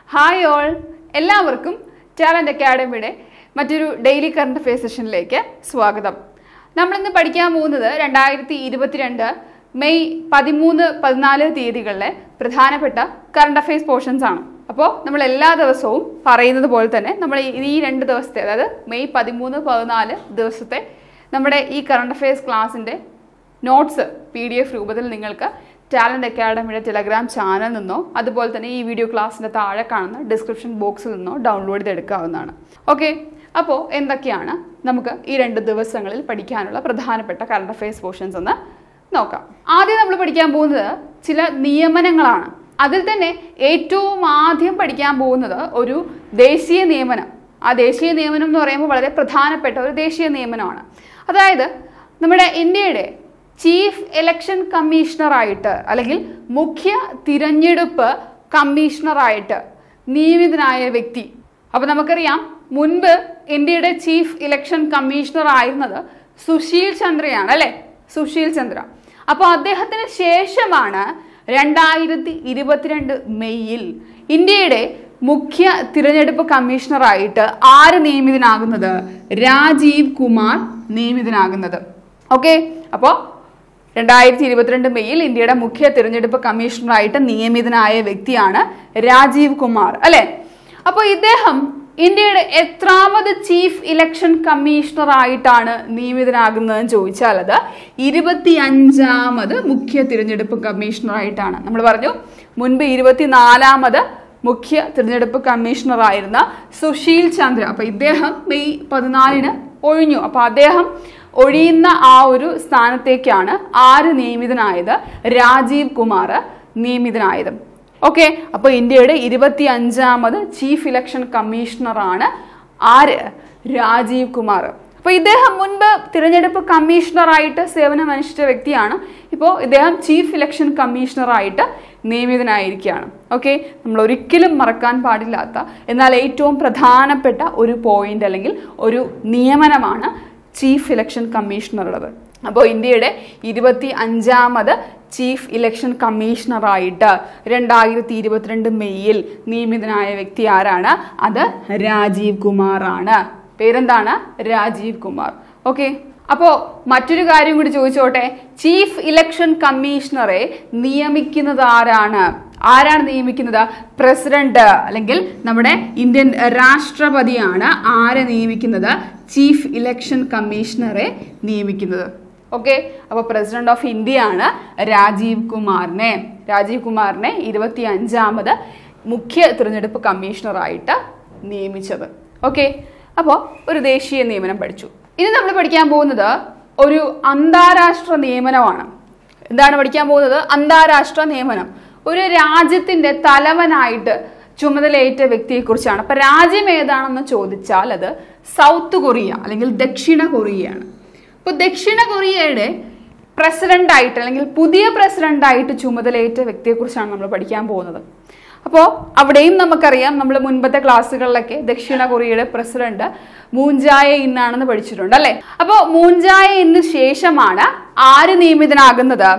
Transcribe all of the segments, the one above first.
hi all എല്ലാവർക്കും talent അക്കാഡമിയുടെ മറ്റൊരു ഡെയിലി കറണ്ട് അഫെയർ സെഷനിലേക്ക് സ്വാഗതം നമ്മളിന്ന് പഠിക്കാൻ പോകുന്നത് രണ്ടായിരത്തി ഇരുപത്തിരണ്ട് മെയ് പതിമൂന്ന് പതിനാല് തീയതികളിലെ പ്രധാനപ്പെട്ട കറണ്ട് അഫെയർസ് പോർഷൻസ് ആണ് അപ്പോൾ നമ്മൾ എല്ലാ ദിവസവും പറയുന്നത് പോലെ തന്നെ നമ്മൾ ഈ- ഈ രണ്ട് ദിവസത്തെ അതായത് മെയ് പതിമൂന്ന് പതിനാല് ദിവസത്തെ നമ്മുടെ ഈ കറണ്ട് അഫെയർസ് ക്ലാസ്സിൻ്റെ നോട്ട്സ് പി ഡി എഫ് രൂപത്തിൽ നിങ്ങൾക്ക് ടാലന്റ് അക്കാഡമിയുടെ ടെലഗ്രാം ചാനൽ നിന്നോ അതുപോലെ തന്നെ ഈ വീഡിയോ ക്ലാസ്സിൻ്റെ താഴെ കാണുന്ന ഡിസ്ക്രിപ്ഷൻ ബോക്സിൽ നിന്നോ ഡൗൺലോഡ് ചെയ്തെടുക്കാവുന്നതാണ് ഓക്കെ അപ്പോൾ എന്തൊക്കെയാണ് നമുക്ക് ഈ രണ്ട് ദിവസങ്ങളിൽ പഠിക്കാനുള്ള പ്രധാനപ്പെട്ട കറണ്ട് അഫയേഴ്സ് പോർഷൻസ് എന്ന് നോക്കാം ആദ്യം നമ്മൾ പഠിക്കാൻ പോകുന്നത് ചില നിയമനങ്ങളാണ് അതിൽ തന്നെ ഏറ്റവും ആദ്യം പഠിക്കാൻ പോകുന്നത് ഒരു ദേശീയ നിയമനം ആ ദേശീയ നിയമനം എന്ന് പറയുമ്പോൾ വളരെ പ്രധാനപ്പെട്ട ഒരു ദേശീയ നിയമനമാണ് അതായത് നമ്മുടെ ഇന്ത്യയുടെ ചീഫ് ഇലക്ഷൻ കമ്മീഷണറായിട്ട് അല്ലെങ്കിൽ മുഖ്യ തിരഞ്ഞെടുപ്പ് കമ്മീഷണറായിട്ട് നിയമിതനായ വ്യക്തി അപ്പോൾ നമുക്കറിയാം മുൻപ് ഇന്ത്യയുടെ ചീഫ് ഇലക്ഷൻ കമ്മീഷണർ ആയിരുന്നത് സുശീൽ ചന്ദ്രയാണ് അല്ലേ സുശീൽ ചന്ദ്ര അപ്പോൾ അദ്ദേഹത്തിന് ശേഷമാണ് രണ്ടായിരത്തി ഇരുപത്തിരണ്ട് മെയ്യിൽ ഇന്ത്യയുടെ മുഖ്യ തിരഞ്ഞെടുപ്പ് കമ്മീഷണറായിട്ട് ആര് നിയമിതനാകുന്നത് രാജീവ് കുമാർ നിയമിതനാകുന്നത് ഓക്കെ അപ്പോൾ രണ്ടായിരത്തി ഇരുപത്തിരണ്ട് മെയ്യിൽ ഇന്ത്യയുടെ മുഖ്യ തിരഞ്ഞെടുപ്പ് കമ്മീഷണറായിട്ട് നിയമിതനായ വ്യക്തിയാണ് രാജീവ് കുമാർ അല്ലെ അപ്പോൾ ഇദ്ദേഹം ഇന്ത്യയുടെ എത്രാമത് ചീഫ് ഇലക്ഷൻ കമ്മീഷണർ ആയിട്ടാണ് നിയമിതനാകുന്നതെന്ന് ചോദിച്ചാൽ അത് ഇരുപത്തി അഞ്ചാമത് മുഖ്യ തിരഞ്ഞെടുപ്പ് കമ്മീഷണർ ആയിട്ടാണ് നമ്മൾ പറഞ്ഞു മുൻപ് ഇരുപത്തിനാലാമത് മുഖ്യ തിരഞ്ഞെടുപ്പ് കമ്മീഷണർ ആയിരുന്ന സുശീൽ ചന്ദ്ര അപ്പൊ ഇദ്ദേഹം മെയ് പതിനാലിന് ഒഴിഞ്ഞു അപ്പൊ അദ്ദേഹം ഒഴിയുന്ന ആ ഒരു സ്ഥാനത്തേക്കാണ് ആര് നിയമിതനായത് രാജീവ് കുമാർ നിയമിതനായത് ഓക്കെ അപ്പോൾ ഇന്ത്യയുടെ ഇരുപത്തി അഞ്ചാമത് ചീഫ് ഇലക്ഷൻ കമ്മീഷണറാണ് ആര് രാജീവ് കുമാർ അപ്പോൾ ഇദ്ദേഹം മുൻപ് തിരഞ്ഞെടുപ്പ് കമ്മീഷണറായിട്ട് സേവനമനുഷ്ഠിച്ച വ്യക്തിയാണ് ഇപ്പോൾ ഇദ്ദേഹം ചീഫ് ഇലക്ഷൻ കമ്മീഷണറായിട്ട് നിയമിതനായിരിക്കുകയാണ് ഓക്കെ നമ്മൾ ഒരിക്കലും മറക്കാൻ പാടില്ലാത്ത എന്നാൽ ഏറ്റവും പ്രധാനപ്പെട്ട ഒരു പോയിന്റ് അല്ലെങ്കിൽ ഒരു നിയമനമാണ് ചീഫ് ഇലക്ഷൻ കമ്മീഷണറുള്ളത് അപ്പോൾ ഇന്ത്യയുടെ ഇരുപത്തി അഞ്ചാമത് ചീഫ് ഇലക്ഷൻ കമ്മീഷണറായിട്ട് രണ്ടായിരത്തി ഇരുപത്തിരണ്ട് മെയ്യിൽ നിയമിതനായ വ്യക്തി ആരാണ് അത് രാജീവ് കുമാർ ആണ് പേരെന്താണ് രാജീവ് കുമാർ ഓക്കെ അപ്പോൾ മറ്റൊരു കാര്യം കൂടി ചോദിച്ചോട്ടെ ചീഫ് ഇലക്ഷൻ കമ്മീഷണറെ നിയമിക്കുന്നത് ആരാണ് ആരാണ് നിയമിക്കുന്നത് പ്രസിഡന്റ് അല്ലെങ്കിൽ നമ്മുടെ ഇന്ത്യൻ രാഷ്ട്രപതിയാണ് ആരെ നിയമിക്കുന്നത് ചീഫ് ഇലക്ഷൻ കമ്മീഷണറെ നിയമിക്കുന്നത് ഓക്കെ അപ്പോൾ പ്രസിഡന്റ് ഓഫ് ഇന്ത്യ ആണ് രാജീവ് കുമാറിനെ രാജീവ് കുമാറിനെ ഇരുപത്തി അഞ്ചാമത് മുഖ്യ തിരഞ്ഞെടുപ്പ് കമ്മീഷണറായിട്ട് നിയമിച്ചത് ഓക്കെ അപ്പോൾ ഒരു ദേശീയ നിയമനം പഠിച്ചു ഇനി നമ്മൾ പഠിക്കാൻ പോകുന്നത് ഒരു അന്താരാഷ്ട്ര നിയമനമാണ് എന്താണ് പഠിക്കാൻ പോകുന്നത് അന്താരാഷ്ട്ര നിയമനം ഒരു രാജ്യത്തിന്റെ തലവനായിട്ട് ചുമതലയേറ്റ വ്യക്തിയെക്കുറിച്ചാണ് അപ്പൊ രാജ്യം ഏതാണെന്ന് ചോദിച്ചാൽ അത് സൗത്ത് കൊറിയ അല്ലെങ്കിൽ ദക്ഷിണ കൊറിയയാണ് അപ്പോൾ ദക്ഷിണ കൊറിയയുടെ പ്രസിഡന്റ് ആയിട്ട് അല്ലെങ്കിൽ പുതിയ പ്രസിഡന്റ് ആയിട്ട് ചുമതലയേറ്റ വ്യക്തിയെക്കുറിച്ചാണ് നമ്മൾ പഠിക്കാൻ പോകുന്നത് അപ്പോൾ അവിടെയും നമുക്കറിയാം നമ്മൾ മുൻപത്തെ ക്ലാസ്സുകളിലൊക്കെ ദക്ഷിണ കൊറിയയുടെ പ്രസിഡന്റ് മൂഞ്ചായ ഇന്നാണെന്ന് പഠിച്ചിട്ടുണ്ട് അല്ലേ അപ്പോൾ മൂഞ്ചായ ഇന്ന് ശേഷമാണ് ആര് നിയമിതനാകുന്നത്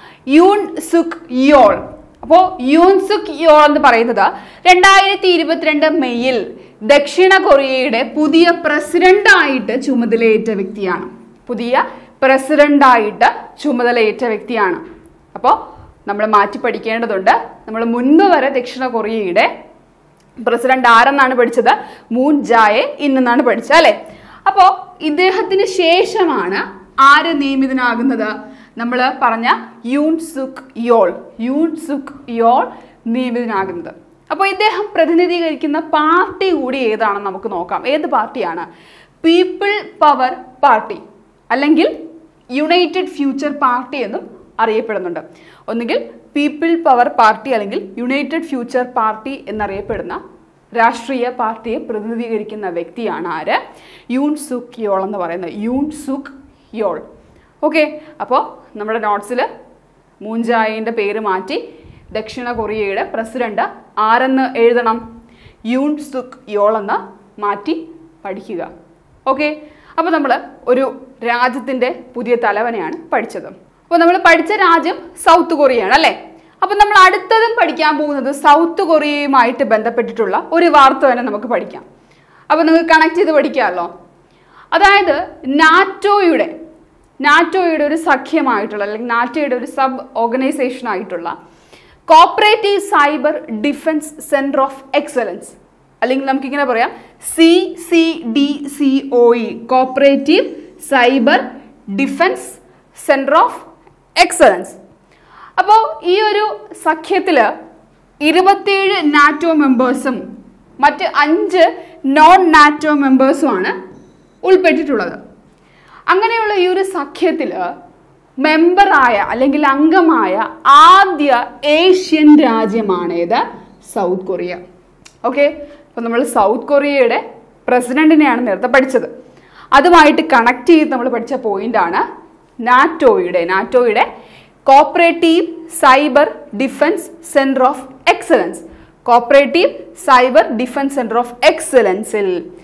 യൂൺ സുക് യോൾ അപ്പോൾ യൂൺ സുക് യോൾ എന്ന് പറയുന്നത് രണ്ടായിരത്തി ഇരുപത്തിരണ്ട് മെയ്യിൽ ദക്ഷിണ കൊറിയയുടെ പുതിയ പ്രസിഡന്റായിട്ട് ചുമതലയേറ്റ വ്യക്തിയാണ് പുതിയ പ്രസിഡന്റായിട്ട് ചുമതലയേറ്റ വ്യക്തിയാണ് അപ്പോൾ നമ്മൾ മാറ്റി പഠിക്കേണ്ടതുണ്ട് നമ്മൾ മുൻപ് വരെ ദക്ഷിണ കൊറിയയുടെ പ്രസിഡന്റ് ആരെന്നാണ് പഠിച്ചത് മൂൺ ജായെ ഇന്നെന്നാണ് പഠിച്ചത് അല്ലെ അപ്പോ ഇദ്ദേഹത്തിന് ശേഷമാണ് ആര് നിയമിതനാകുന്നത് നമ്മൾ പറഞ്ഞ Yoon Suk Yeol Yoon Suk Yeol നിയമിതനാകുന്നത് അപ്പോൾ ഇദ്ദേഹം പ്രതിനിധീകരിക്കുന്ന പാർട്ടി കൂടി ഏതാണെന്ന് നമുക്ക് നോക്കാം ഏത് പാർട്ടിയാണ് പീപ്പിൾ പവർ പാർട്ടി അല്ലെങ്കിൽ യുണൈറ്റഡ് ഫ്യൂച്ചർ പാർട്ടി എന്നും അറിയപ്പെടുന്നുണ്ട് ഒന്നുകിൽ പീപ്പിൾ പവർ പാർട്ടി അല്ലെങ്കിൽ യുണൈറ്റഡ് ഫ്യൂച്ചർ പാർട്ടി എന്നറിയപ്പെടുന്ന രാഷ്ട്രീയ പാർട്ടിയെ പ്രതിനിധീകരിക്കുന്ന വ്യക്തിയാണ് ആര് യൂൺ സുക് യോൾ എന്ന് പറയുന്നത് യൂൺ സുക് യോൾ ഓക്കെ അപ്പോൾ നമ്മുടെ നോട്ട്സിൽ മൂഞ്ചായിൻ്റെ പേര് മാറ്റി ദക്ഷിണ കൊറിയയുടെ പ്രസിഡന്റ് ആരെന്ന് എഴുതണം യൂൺ സുക് യോൾ എന്ന് മാറ്റി പഠിക്കുക ഓക്കെ അപ്പോൾ നമ്മൾ ഒരു രാജ്യത്തിൻ്റെ പുതിയ തലവനെയാണ് പഠിച്ചത് അപ്പോൾ നമ്മൾ പഠിച്ച രാജ്യം സൗത്ത് കൊറിയയാണ് അല്ലേ അപ്പൊ നമ്മൾ അടുത്തതും പഠിക്കാൻ പോകുന്നത് സൗത്ത് കൊറിയയുമായിട്ട് ബന്ധപ്പെട്ടിട്ടുള്ള ഒരു വാർത്ത തന്നെ നമുക്ക് പഠിക്കാം അപ്പൊ നിങ്ങൾക്ക് കണക്ട് ചെയ്ത് പഠിക്കാമല്ലോ അതായത് നാറ്റോയുടെ നാറ്റോയുടെ ഒരു സഖ്യമായിട്ടുള്ള അല്ലെങ്കിൽ നാറ്റോയുടെ ഒരു സബ് ഓർഗനൈസേഷൻ ആയിട്ടുള്ള cooperative cyber defence centre of excellence അല്ലെങ്കിൽ നമുക്കിങ്ങനെ പറയാം C C D C O E cooperative cyber defence centre of excellence അപ്പോൾ ഈ ഒരു സഖ്യത്തിൽ ഇരുപത്തിയേഴ് നാറ്റോ മെമ്പേഴ്സും മറ്റ് അഞ്ച് നോൺ നാറ്റോ മെമ്പേഴ്സുമാണ് ഉൾപ്പെട്ടിട്ടുള്ളത് അങ്ങനെയുള്ള ഈ ഒരു സഖ്യത്തിൽ മെമ്പറായ അല്ലെങ്കിൽ അംഗമായ ആദ്യ ഏഷ്യൻ രാജ്യമാണ് ഏത് സൗത്ത് കൊറിയ ഓക്കെ അപ്പോൾ നമ്മൾ സൗത്ത് കൊറിയയുടെ പ്രസിഡന്റിനെയാണ് നേരത്തെ പഠിച്ചത് അതുമായിട്ട് കണക്ട് ചെയ്ത് നമ്മൾ പഠിച്ച പോയിന്റാണ് നാറ്റോയുടെ നാറ്റോയുടെ cooperative cyber defence centre of excellence cooperative cyber defence centre of എക്സലൻസിൽ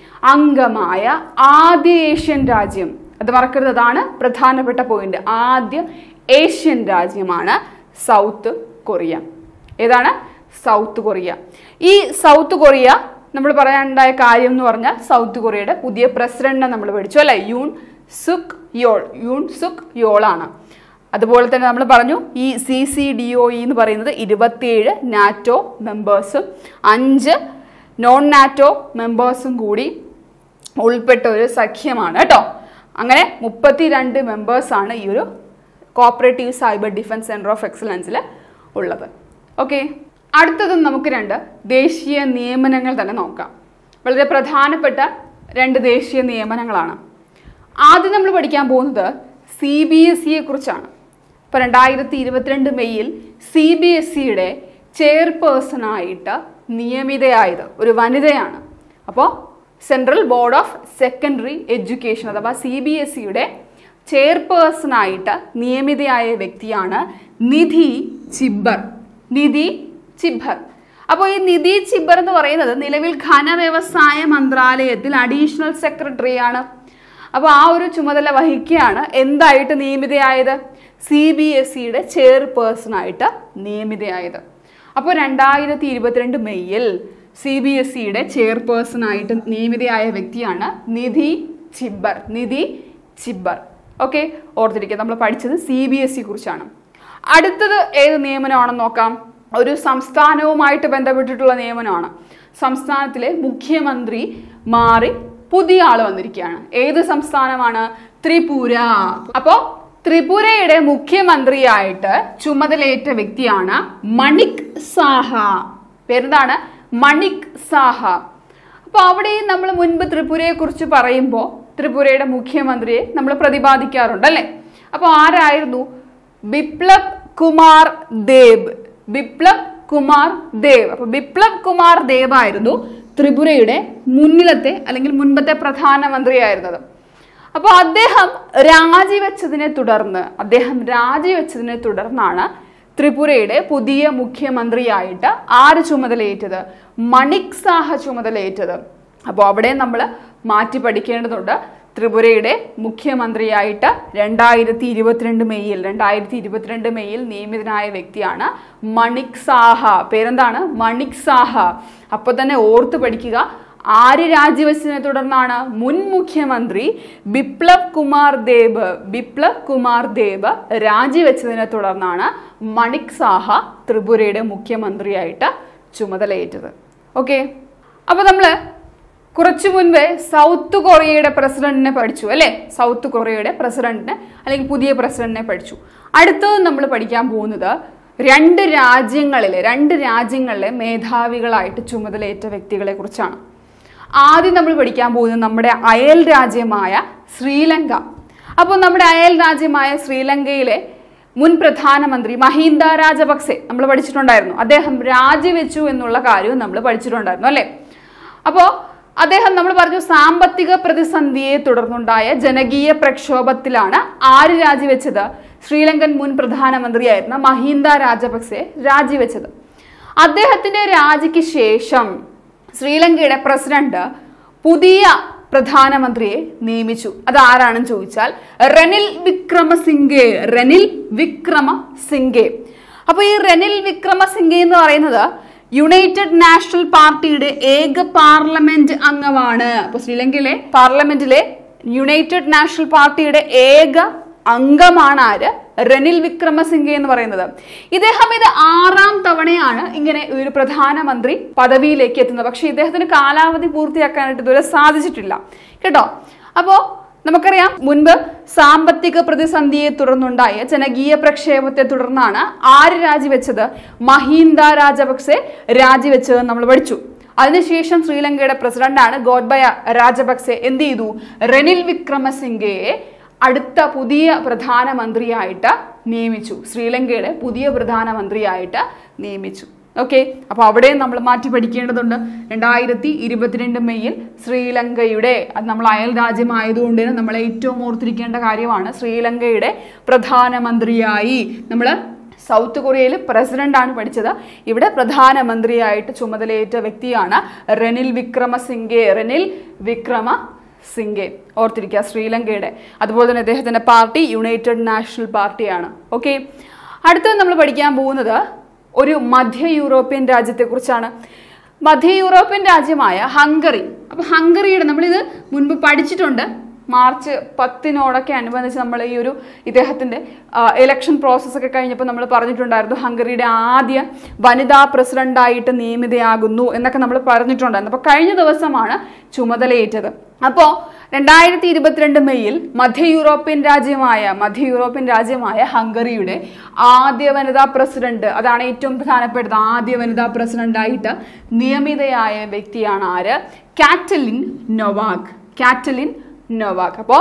അംഗമായ ആദ്യ ഏഷ്യൻ രാജ്യം അത് മറക്കരുത് അതാണ് പ്രധാനപ്പെട്ട പോയിന്റ് ആദ്യ ഏഷ്യൻ രാജ്യമാണ് സൗത്ത് കൊറിയ ഏതാണ് സൗത്ത് കൊറിയ ഈ സൗത്ത് കൊറിയ നമ്മൾ പറയാനുണ്ടായ കാര്യം എന്ന് പറഞ്ഞാൽ സൗത്ത് കൊറിയയുടെ പുതിയ പ്രസിഡന്റിനെ നമ്മൾ പഠിച്ചു അല്ലേ Yoon Suk Yeol Yoon Suk യോളാണ് അതുപോലെ തന്നെ നമ്മൾ പറഞ്ഞു ഈ C C D O E എന്ന് പറയുന്നത് ഇരുപത്തിയേഴ് നാറ്റോ മെമ്പേഴ്സും അഞ്ച് നോൺ നാറ്റോ മെമ്പേഴ്സും കൂടി ഉൾപ്പെട്ട ഒരു സഖ്യമാണ് കേട്ടോ അങ്ങനെ മുപ്പത്തിരണ്ട് മെമ്പേഴ്സാണ് ഈ ഒരു cooperative cyber defence centre of എക്സലൻസിൽ ഉള്ളത് ഓക്കെ അടുത്തതും നമുക്ക് രണ്ട് ദേശീയ നിയമനങ്ങൾ തന്നെ നോക്കാം വളരെ പ്രധാനപ്പെട്ട രണ്ട് ദേശീയ നിയമനങ്ങളാണ് ആദ്യം നമ്മൾ പഠിക്കാൻ പോകുന്നത് സി ബി എസ് സിയെ കുറിച്ചാണ് ഇപ്പോൾ രണ്ടായിരത്തി ഇരുപത്തിരണ്ട് മെയ്യിൽ സി ബി എസ് സിയുടെ ചെയർപേഴ്സണായിട്ട് നിയമിതയായത് ഒരു വനിതയാണ് അപ്പോൾ central board of secondary education അഥവാ സി ബി എസ് സിയുടെ ചെയർപേഴ്സണായിട്ട് നിയമിതയായ വ്യക്തിയാണ് നിധി ചിബ്ബർ നിധി ചിബ്ബർ അപ്പോൾ ഈ നിധി ചിബ്ബർ എന്ന് പറയുന്നത് നിലവിൽ ഘനവ്യവസായ മന്ത്രാലയത്തിൽ അഡീഷണൽ സെക്രട്ടറിയാണ് അപ്പോൾ ആ ഒരു ചുമതല വഹിക്കുകയാണ് എന്തായിട്ട് നിയമിതയായത് സി ബി എസ് സിയുടെ ചെയർപേഴ്സണായിട്ട് നിയമിതയായത് അപ്പോൾ രണ്ടായിരത്തി ഇരുപത്തിരണ്ട് മെയ്യിൽ സി ബി എസ് സിയുടെ ചെയർപേഴ്സണായിട്ട് നിയമിതയായ വ്യക്തിയാണ് നിധി ചിബ്ബർ നിധി ചിബ്ബർ ഓക്കെ ഓർത്തിരിക്കുക നമ്മൾ പഠിച്ചത് സി ബി എസ് സി കുറിച്ചാണ് അടുത്തത് ഏത് നിയമനമാണെന്ന് നോക്കാം ഒരു സംസ്ഥാനവുമായിട്ട് ബന്ധപ്പെട്ടിട്ടുള്ള നിയമനമാണ് സംസ്ഥാനത്തിലെ മുഖ്യമന്ത്രി മാറി പുതിയ ആൾ വന്നിരിക്കുകയാണ് ഏത് സംസ്ഥാനമാണ് ത്രിപുര അപ്പോൾ ത്രിപുരയുടെ മുഖ്യമന്ത്രിയായിട്ട് ചുമതലയേറ്റ വ്യക്തിയാണ് മണിക് സാഹ പേരെന്താണ് മണിക് സാഹ അപ്പോൾ അവിടെയും നമ്മൾ മുൻപ് ത്രിപുരയെ കുറിച്ച് പറയുമ്പോൾ ത്രിപുരയുടെ മുഖ്യമന്ത്രിയെ നമ്മൾ പ്രതിപാദിക്കാറുണ്ട് അല്ലേ അപ്പോൾ ആരായിരുന്നു ബിപ്ലബ് കുമാർ ദേബ് ബിപ്ലബ് കുമാർ ദേവ് അപ്പോൾ ബിപ്ലബ് കുമാർ ദേവ് ആയിരുന്നു ത്രിപുരയുടെ മുന്നിലത്തെ അല്ലെങ്കിൽ മുൻപത്തെ പ്രധാനമന്ത്രിയായിരുന്നത് അപ്പോൾ അദ്ദേഹം രാജിവെച്ചതിനെ തുടർന്ന് അദ്ദേഹം രാജിവെച്ചതിനെ തുടർന്നാണ് ത്രിപുരയുടെ പുതിയ മുഖ്യമന്ത്രിയായിട്ട് ആര് ചുമതലയേറ്റത് മണിക് സാഹ ചുമതലയേറ്റത് അപ്പോൾ അവിടെ നമ്മൾ മാറ്റി പഠിക്കേണ്ടതുണ്ട് ത്രിപുരയുടെ മുഖ്യമന്ത്രിയായിട്ട് രണ്ടായിരത്തി ഇരുപത്തിരണ്ട് മെയ്യിൽ രണ്ടായിരത്തി ഇരുപത്തിരണ്ട് മെയ്യിൽ നിയമിതനായ വ്യക്തിയാണ് മണിക് സാഹ പേരെന്താണ് മണിക് സാഹ അപ്പോൾ തന്നെ ഓർത്ത് പഠിക്കുക ആര് രാജിവെച്ചതിനെ തുടർന്നാണ് മുൻ മുഖ്യമന്ത്രി ബിപ്ലബ് കുമാർ ദേബ് ബിപ്ലബ് കുമാർ ദേബ് രാജിവെച്ചതിനെ തുടർന്നാണ് മണിക് സാഹ ത്രിപുരയുടെ മുഖ്യമന്ത്രിയായിട്ട് ചുമതലയേറ്റത് ഓക്കെ അപ്പോൾ നമ്മൾ കുറച്ചു മുൻപേ സൗത്ത് കൊറിയയുടെ പ്രസിഡന്റിനെ പഠിച്ചു അല്ലേ സൗത്ത് കൊറിയയുടെ പ്രസിഡന്റിനെ അല്ലെങ്കിൽ പുതിയ പ്രസിഡന്റിനെ പഠിച്ചു അടുത്തത് നമ്മൾ പഠിക്കാൻ പോകുന്നത് രണ്ട് രാജ്യങ്ങളിലെ രണ്ട് രാജ്യങ്ങളിലെ മേധാവികളായിട്ട് ചുമതലയേറ്റ വ്യക്തികളെ കുറിച്ചാണ് ആദ്യം നമ്മൾ പഠിക്കാൻ പോകുന്നത് നമ്മുടെ അയൽ രാജ്യമായ ശ്രീലങ്ക അപ്പോൾ നമ്മുടെ അയൽ രാജ്യമായ ശ്രീലങ്കയിലെ മുൻ പ്രധാനമന്ത്രി മഹീന്ദ രാജപക്സെ നമ്മൾ പഠിച്ചിട്ടുണ്ടായിരുന്നു അദ്ദേഹം രാജിവെച്ചു എന്നുള്ള കാര്യവും നമ്മൾ പഠിച്ചിട്ടുണ്ടായിരുന്നു അല്ലേ അപ്പോൾ അദ്ദേഹം നമ്മൾ പറഞ്ഞു സാമ്പത്തിക പ്രതിസന്ധിയെ തുടർന്നുണ്ടായ ജനകീയ പ്രക്ഷോഭത്തിലാണ് ആര് രാജിവെച്ചത് ശ്രീലങ്കൻ മുൻ പ്രധാനമന്ത്രിയായിരുന്ന മഹീന്ദ രാജപക്സെ രാജിവെച്ചത് അദ്ദേഹത്തിന്റെ രാജിക്ക് ശേഷം ശ്രീലങ്കയുടെ പ്രസിഡന്റ് പുതിയ പ്രധാനമന്ത്രിയെ നിയമിച്ചു അത് ആരാണെന്ന് ചോദിച്ചാൽ റെനിൽ വിക്രമസിംഗെ റെനിൽ വിക്രമ സിംഗെ അപ്പോൾ ഈ റെനിൽ വിക്രമസിംഗെ എന്ന് പറയുന്നത് യുണൈറ്റഡ് നാഷണൽ പാർട്ടിയുടെ ഏക പാർലമെന്റ് അംഗമാണ് അപ്പോൾ ശ്രീലങ്കയിലെ പാർലമെന്റിലെ യുണൈറ്റഡ് നാഷണൽ പാർട്ടിയുടെ ഏക അംഗമാണ് ആര് റെനിൽ വിക്രമസിംഗെ എന്ന് പറയുന്നത് ഇദ്ദേഹം ഇത് ആറാം തവണയാണ് ഇങ്ങനെ ഒരു പ്രധാനമന്ത്രി പദവിയിലേക്ക് എത്തുന്നത് പക്ഷേ ഇദ്ദേഹത്തിന് കാലാവധി പൂർത്തിയാക്കാനായിട്ട് ഇതുവരെ സാധിച്ചിട്ടില്ല കേട്ടോ അപ്പോൾ നമുക്കറിയാം മുൻപ് സാമ്പത്തിക പ്രതിസന്ധിയെ തുടർന്നുണ്ടായ ജനകീയ പ്രക്ഷേപത്തെ തുടർന്നാണ് ആര് രാജിവെച്ചത് മഹീന്ദ രാജപക്സെ രാജിവെച്ചത് നമ്മൾ പഠിച്ചു അതിനുശേഷം ശ്രീലങ്കയുടെ പ്രസിഡന്റാണ് ഗോഡ്ബയ രാജപക്സെ എന്ത് ചെയ്തു റെനിൽ വിക്രമസിംഗയെ അടുത്ത പുതിയ പ്രധാനമന്ത്രിയായിട്ട് നിയമിച്ചു ശ്രീലങ്കയുടെ പുതിയ പ്രധാനമന്ത്രിയായിട്ട് നിയമിച്ചു ഓക്കെ അപ്പോൾ അവിടെയും നമ്മൾ മാറ്റി പഠിക്കേണ്ടതുണ്ട് രണ്ടായിരത്തി ഇരുപത്തിരണ്ട് മെയ്യിൽ ശ്രീലങ്കയുടെ അത് നമ്മൾ അയൽ രാജ്യമായതുകൊണ്ട് തന്നെ നമ്മൾ ഏറ്റവും ഓർത്തിരിക്കേണ്ട കാര്യമാണ് ശ്രീലങ്കയുടെ പ്രധാനമന്ത്രിയായി നമ്മൾ സൗത്ത് കൊറിയയിൽ പ്രസിഡന്റാണ് പഠിച്ചത് ഇവിടെ പ്രധാനമന്ത്രിയായിട്ട് ചുമതലയേറ്റ വ്യക്തിയാണ് റെനിൽ വിക്രമസിംഗെ റെനിൽ വിക്രമ സിംഗെ ഓർത്തിരിക്കുക ശ്രീലങ്കയുടെ അതുപോലെ തന്നെ അദ്ദേഹത്തിന്റെ പാർട്ടി യുണൈറ്റഡ് നാഷണൽ പാർട്ടിയാണ് ഓക്കെ അടുത്തത് നമ്മൾ പഠിക്കാൻ പോകുന്നത് ഒരു മധ്യ യൂറോപ്യൻ രാജ്യത്തെക്കുറിച്ചാണ് മധ്യ യൂറോപ്യൻ രാജ്യമായ ഹംഗറി അപ്പോൾ ഹംഗറിയുടെ നമ്മളിത് മുൻപ് പഠിച്ചിട്ടുണ്ട് മാർച്ച് പത്തിനോടൊക്കെ അനുബന്ധിച്ച് നമ്മൾ ഈ ഒരു ഇദ്ദേഹത്തിൻ്റെ ഇലക്ഷൻ പ്രോസസ്സൊക്കെ കഴിഞ്ഞപ്പോൾ നമ്മൾ പറഞ്ഞിട്ടുണ്ടായിരുന്നു ഹംഗറിയുടെ ആദ്യ വനിതാ പ്രസിഡന്റായിട്ട് നിയമിതയാകുന്നു എന്നൊക്കെ നമ്മൾ പറഞ്ഞിട്ടുണ്ടായിരുന്നു അപ്പോൾ കഴിഞ്ഞ ദിവസമാണ് ചുമതലയേറ്റത് അപ്പോൾ രണ്ടായിരത്തി ഇരുപത്തിരണ്ട് മെയ്യിൽ മധ്യ യൂറോപ്യൻ രാജ്യമായ മധ്യ യൂറോപ്യൻ രാജ്യമായ ഹംഗറിയുടെ ആദ്യ വനിതാ പ്രസിഡന്റ് അതാണ് ഏറ്റവും പ്രധാനപ്പെട്ടത് ആദ്യ വനിതാ പ്രസിഡന്റായിട്ട് നിയമിതയായ വ്യക്തിയാണ് ആര് കാറ്റലിൻ നൊവാക് കാറ്റലിൻ നൊവാക് അപ്പോൾ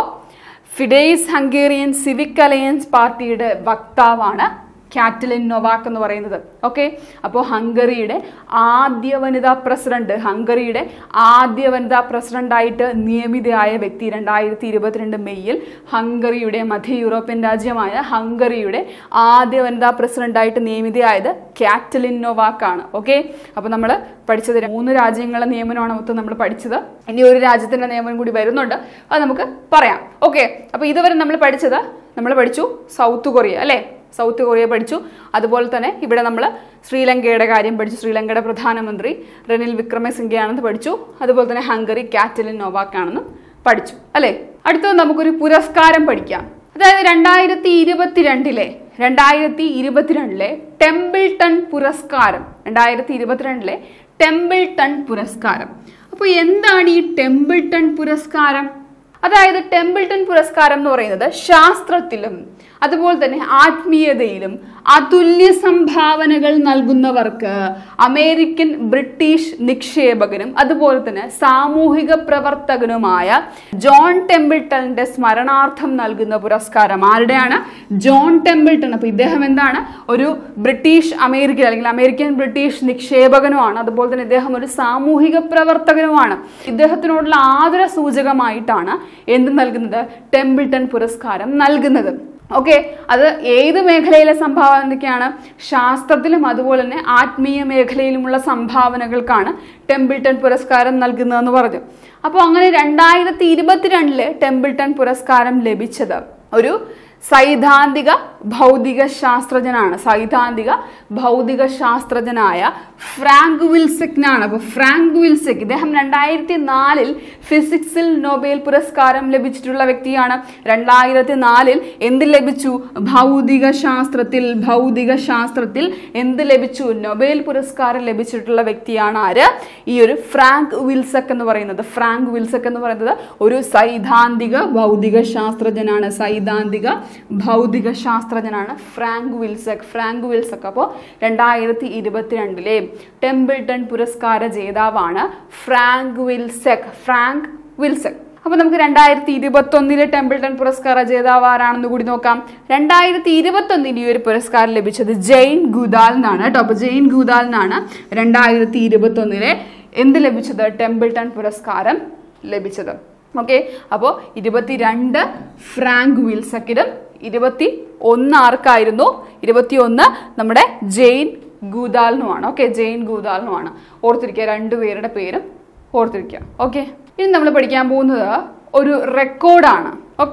ഫിഡേസ് ഹംഗേറിയൻ സിവിക് അലയൻസ് പാർട്ടിയുടെ വക്താവാണ് കാറ്റലിൻ നൊവാക്ക് എന്ന് പറയുന്നത് ഓക്കെ അപ്പോൾ ഹംഗറിയുടെ ആദ്യ വനിതാ പ്രസിഡന്റ് ഹംഗറിയുടെ ആദ്യ വനിതാ പ്രസിഡന്റായിട്ട് നിയമിതയായ വ്യക്തി രണ്ടായിരത്തി ഇരുപത്തിരണ്ട് മെയ്യിൽ ഹംഗറിയുടെ മധ്യ യൂറോപ്യൻ രാജ്യമായ ഹംഗറിയുടെ ആദ്യ വനിതാ പ്രസിഡന്റായിട്ട് നിയമിതയായത് കാറ്റലിൻ നൊവാക്കാണ് ഓക്കെ അപ്പോൾ നമ്മൾ പഠിച്ചത് മൂന്ന് രാജ്യങ്ങളുടെ നിയമനമാണ് മൊത്തം നമ്മൾ പഠിച്ചത് ഇനി ഒരു രാജ്യത്തിന്റെ നിയമനം കൂടി വരുന്നുണ്ട് അത് നമുക്ക് പറയാം ഓക്കെ അപ്പോൾ ഇതുവരെ നമ്മൾ പഠിച്ചത് നമ്മൾ പഠിച്ചു സൗത്ത് കൊറിയ അല്ലേ സൗത്ത് കൊറിയ പഠിച്ചു അതുപോലെ തന്നെ ഇവിടെ നമ്മൾ ശ്രീലങ്കയുടെ കാര്യം പഠിച്ചു ശ്രീലങ്കയുടെ പ്രധാനമന്ത്രി റെനിൽ വിക്രമസിംഗയാണെന്ന് പഠിച്ചു അതുപോലെ തന്നെ ഹംഗറി കാറ്റലിൻ നോവാക്കാണെന്ന് പഠിച്ചു അല്ലേ അടുത്തത് നമുക്കൊരു പുരസ്കാരം പഠിക്കാം അതായത് രണ്ടായിരത്തി ഇരുപത്തിരണ്ടിലെ രണ്ടായിരത്തി ഇരുപത്തിരണ്ടിലെ ടെമ്പിൾട്ടൺ പുരസ്കാരം രണ്ടായിരത്തി ഇരുപത്തിരണ്ടിലെ ടെമ്പിൾട്ടൺ പുരസ്കാരം അപ്പോൾ എന്താണ് ഈ ടെമ്പിൾട്ടൺ പുരസ്കാരം അതായത് ടെമ്പിൾട്ടൺ പുരസ്കാരം എന്ന് പറയുന്നത് ശാസ്ത്രത്തിലും അതുപോലെ തന്നെ ആത്മീയതയിലും അതുല്യ സംഭാവനകൾ നൽകുന്നവർക്ക് അമേരിക്കൻ ബ്രിട്ടീഷ് നിക്ഷേപകനും അതുപോലെ തന്നെ സാമൂഹിക പ്രവർത്തകനുമായ ജോൺ ടെമ്പിൾട്ടണിന്റെ സ്മരണാർത്ഥം നൽകുന്ന പുരസ്കാരം ആരുടെയാണ് ജോൺ ടെമ്പിൾട്ടൺ അപ്പൊ ഇദ്ദേഹം എന്താണ് ഒരു ബ്രിട്ടീഷ് അമേരിക്കൻ അല്ലെങ്കിൽ അമേരിക്കൻ ബ്രിട്ടീഷ് നിക്ഷേപകനുമാണ് അതുപോലെ തന്നെ ഇദ്ദേഹം ഒരു സാമൂഹിക പ്രവർത്തകനുമാണ് ഇദ്ദേഹത്തിനോടുള്ള ആദര സൂചകമായിട്ടാണ് എന്ത് നൽകുന്നത് ടെമ്പിൾട്ടൺ പുരസ്കാരം നൽകുന്നത് ഓക്കെ അത് ഏത് മേഖലയിലെ സംഭാവനയ്ക്കാണ് ശാസ്ത്രത്തിലും അതുപോലെ തന്നെ ആത്മീയ മേഖലയിലുമുള്ള സംഭാവനകൾക്കാണ് ടെമ്പിൾട്ടൺ പുരസ്കാരം നൽകുന്നതെന്ന് പറഞ്ഞു അപ്പോൾ അങ്ങനെ രണ്ടായിരത്തി ഇരുപത്തിരണ്ടില് ടെമ്പിൾട്ടൺ പുരസ്കാരം ലഭിച്ചത് ഒരു സൈദ്ധാന്തിക ഭൗതിക ശാസ്ത്രജ്ഞനാണ് സൈദ്ധാന്തിക ഭൗതിക ശാസ്ത്രജ്ഞനായ ഫ്രാങ്ക് വിൽസെക്കിനാണ് അപ്പോൾ ഫ്രാങ്ക് വിൽസെക് ഇദ്ദേഹം രണ്ടായിരത്തി നാലിൽ ഫിസിക്സിൽ നൊബേൽ പുരസ്കാരം ലഭിച്ചിട്ടുള്ള വ്യക്തിയാണ് രണ്ടായിരത്തി നാലിൽ എന്ത് ലഭിച്ചു ഭൗതിക ശാസ്ത്രത്തിൽ ഭൗതിക ശാസ്ത്രത്തിൽ എന്ത് ലഭിച്ചു നൊബേൽ പുരസ്കാരം ലഭിച്ചിട്ടുള്ള വ്യക്തിയാണ് ആര് ഈ ഒരു ഫ്രാങ്ക് വിൽസെക് എന്ന് പറയുന്നത് ഫ്രാങ്ക് വിൽസെക് എന്ന് പറയുന്നത് ഒരു സൈദ്ധാന്തിക ഭൗതിക ശാസ്ത്രജ്ഞനാണ് സൈദ്ധാന്തിക ഭൗതിക ശാസ്ത്രജ്ഞനാണ് ഫ്രാങ്ക് വിൽസെക് ഫ്രാങ്ക് വിൽസെക് അപ്പോൾ രണ്ടായിരത്തി ഇരുപത്തിരണ്ടിലെ ടെമ്പിൾട്ടൺ പുരസ്കാര ജേതാവാണ് ഫ്രാങ്ക് വിൽസെക് ഫ്രാങ്ക് വിൽസെക് അപ്പോൾ നമുക്ക് രണ്ടായിരത്തി ഇരുപത്തി ഒന്നിലെ ടെമ്പിൾട്ടൺ പുരസ്കാര ജേതാവ് ആരാണെന്ന് കൂടി നോക്കാം രണ്ടായിരത്തി ഇരുപത്തി ഒന്നിൽ ഈ ഒരു പുരസ്കാരം ലഭിച്ചത് ജെയിൻ ഗുദാലിനാണ് കേട്ടോ അപ്പോൾ ജെയിൻ ഗുദാലിനാണ് രണ്ടായിരത്തി ഇരുപത്തി ഒന്നിലെ എന്ത് ലഭിച്ചത് ടെമ്പിൾട്ടൺ പുരസ്കാരം ലഭിച്ചത് ഓക്കെ അപ്പോൾ ഇരുപത്തിരണ്ട് ഫ്രാങ്ക് വിൽസക്കിനും ഇരുപത്തി ഒന്ന് ആർക്കായിരുന്നു ഇരുപത്തി ഒന്ന് നമ്മുടെ ജെയിൻ ഗൂദാലിനുമാണ് ഓക്കെ ജെയിൻ ഗൂദാലിനുമാണ് ഓർത്തിരിക്കുക രണ്ടുപേരുടെ പേരും ഓർത്തിരിക്കുക ഓക്കെ ഇനി നമ്മൾ പഠിക്കാൻ പോകുന്നത് ഒരു റെക്കോർഡാണ് ഓക്കെ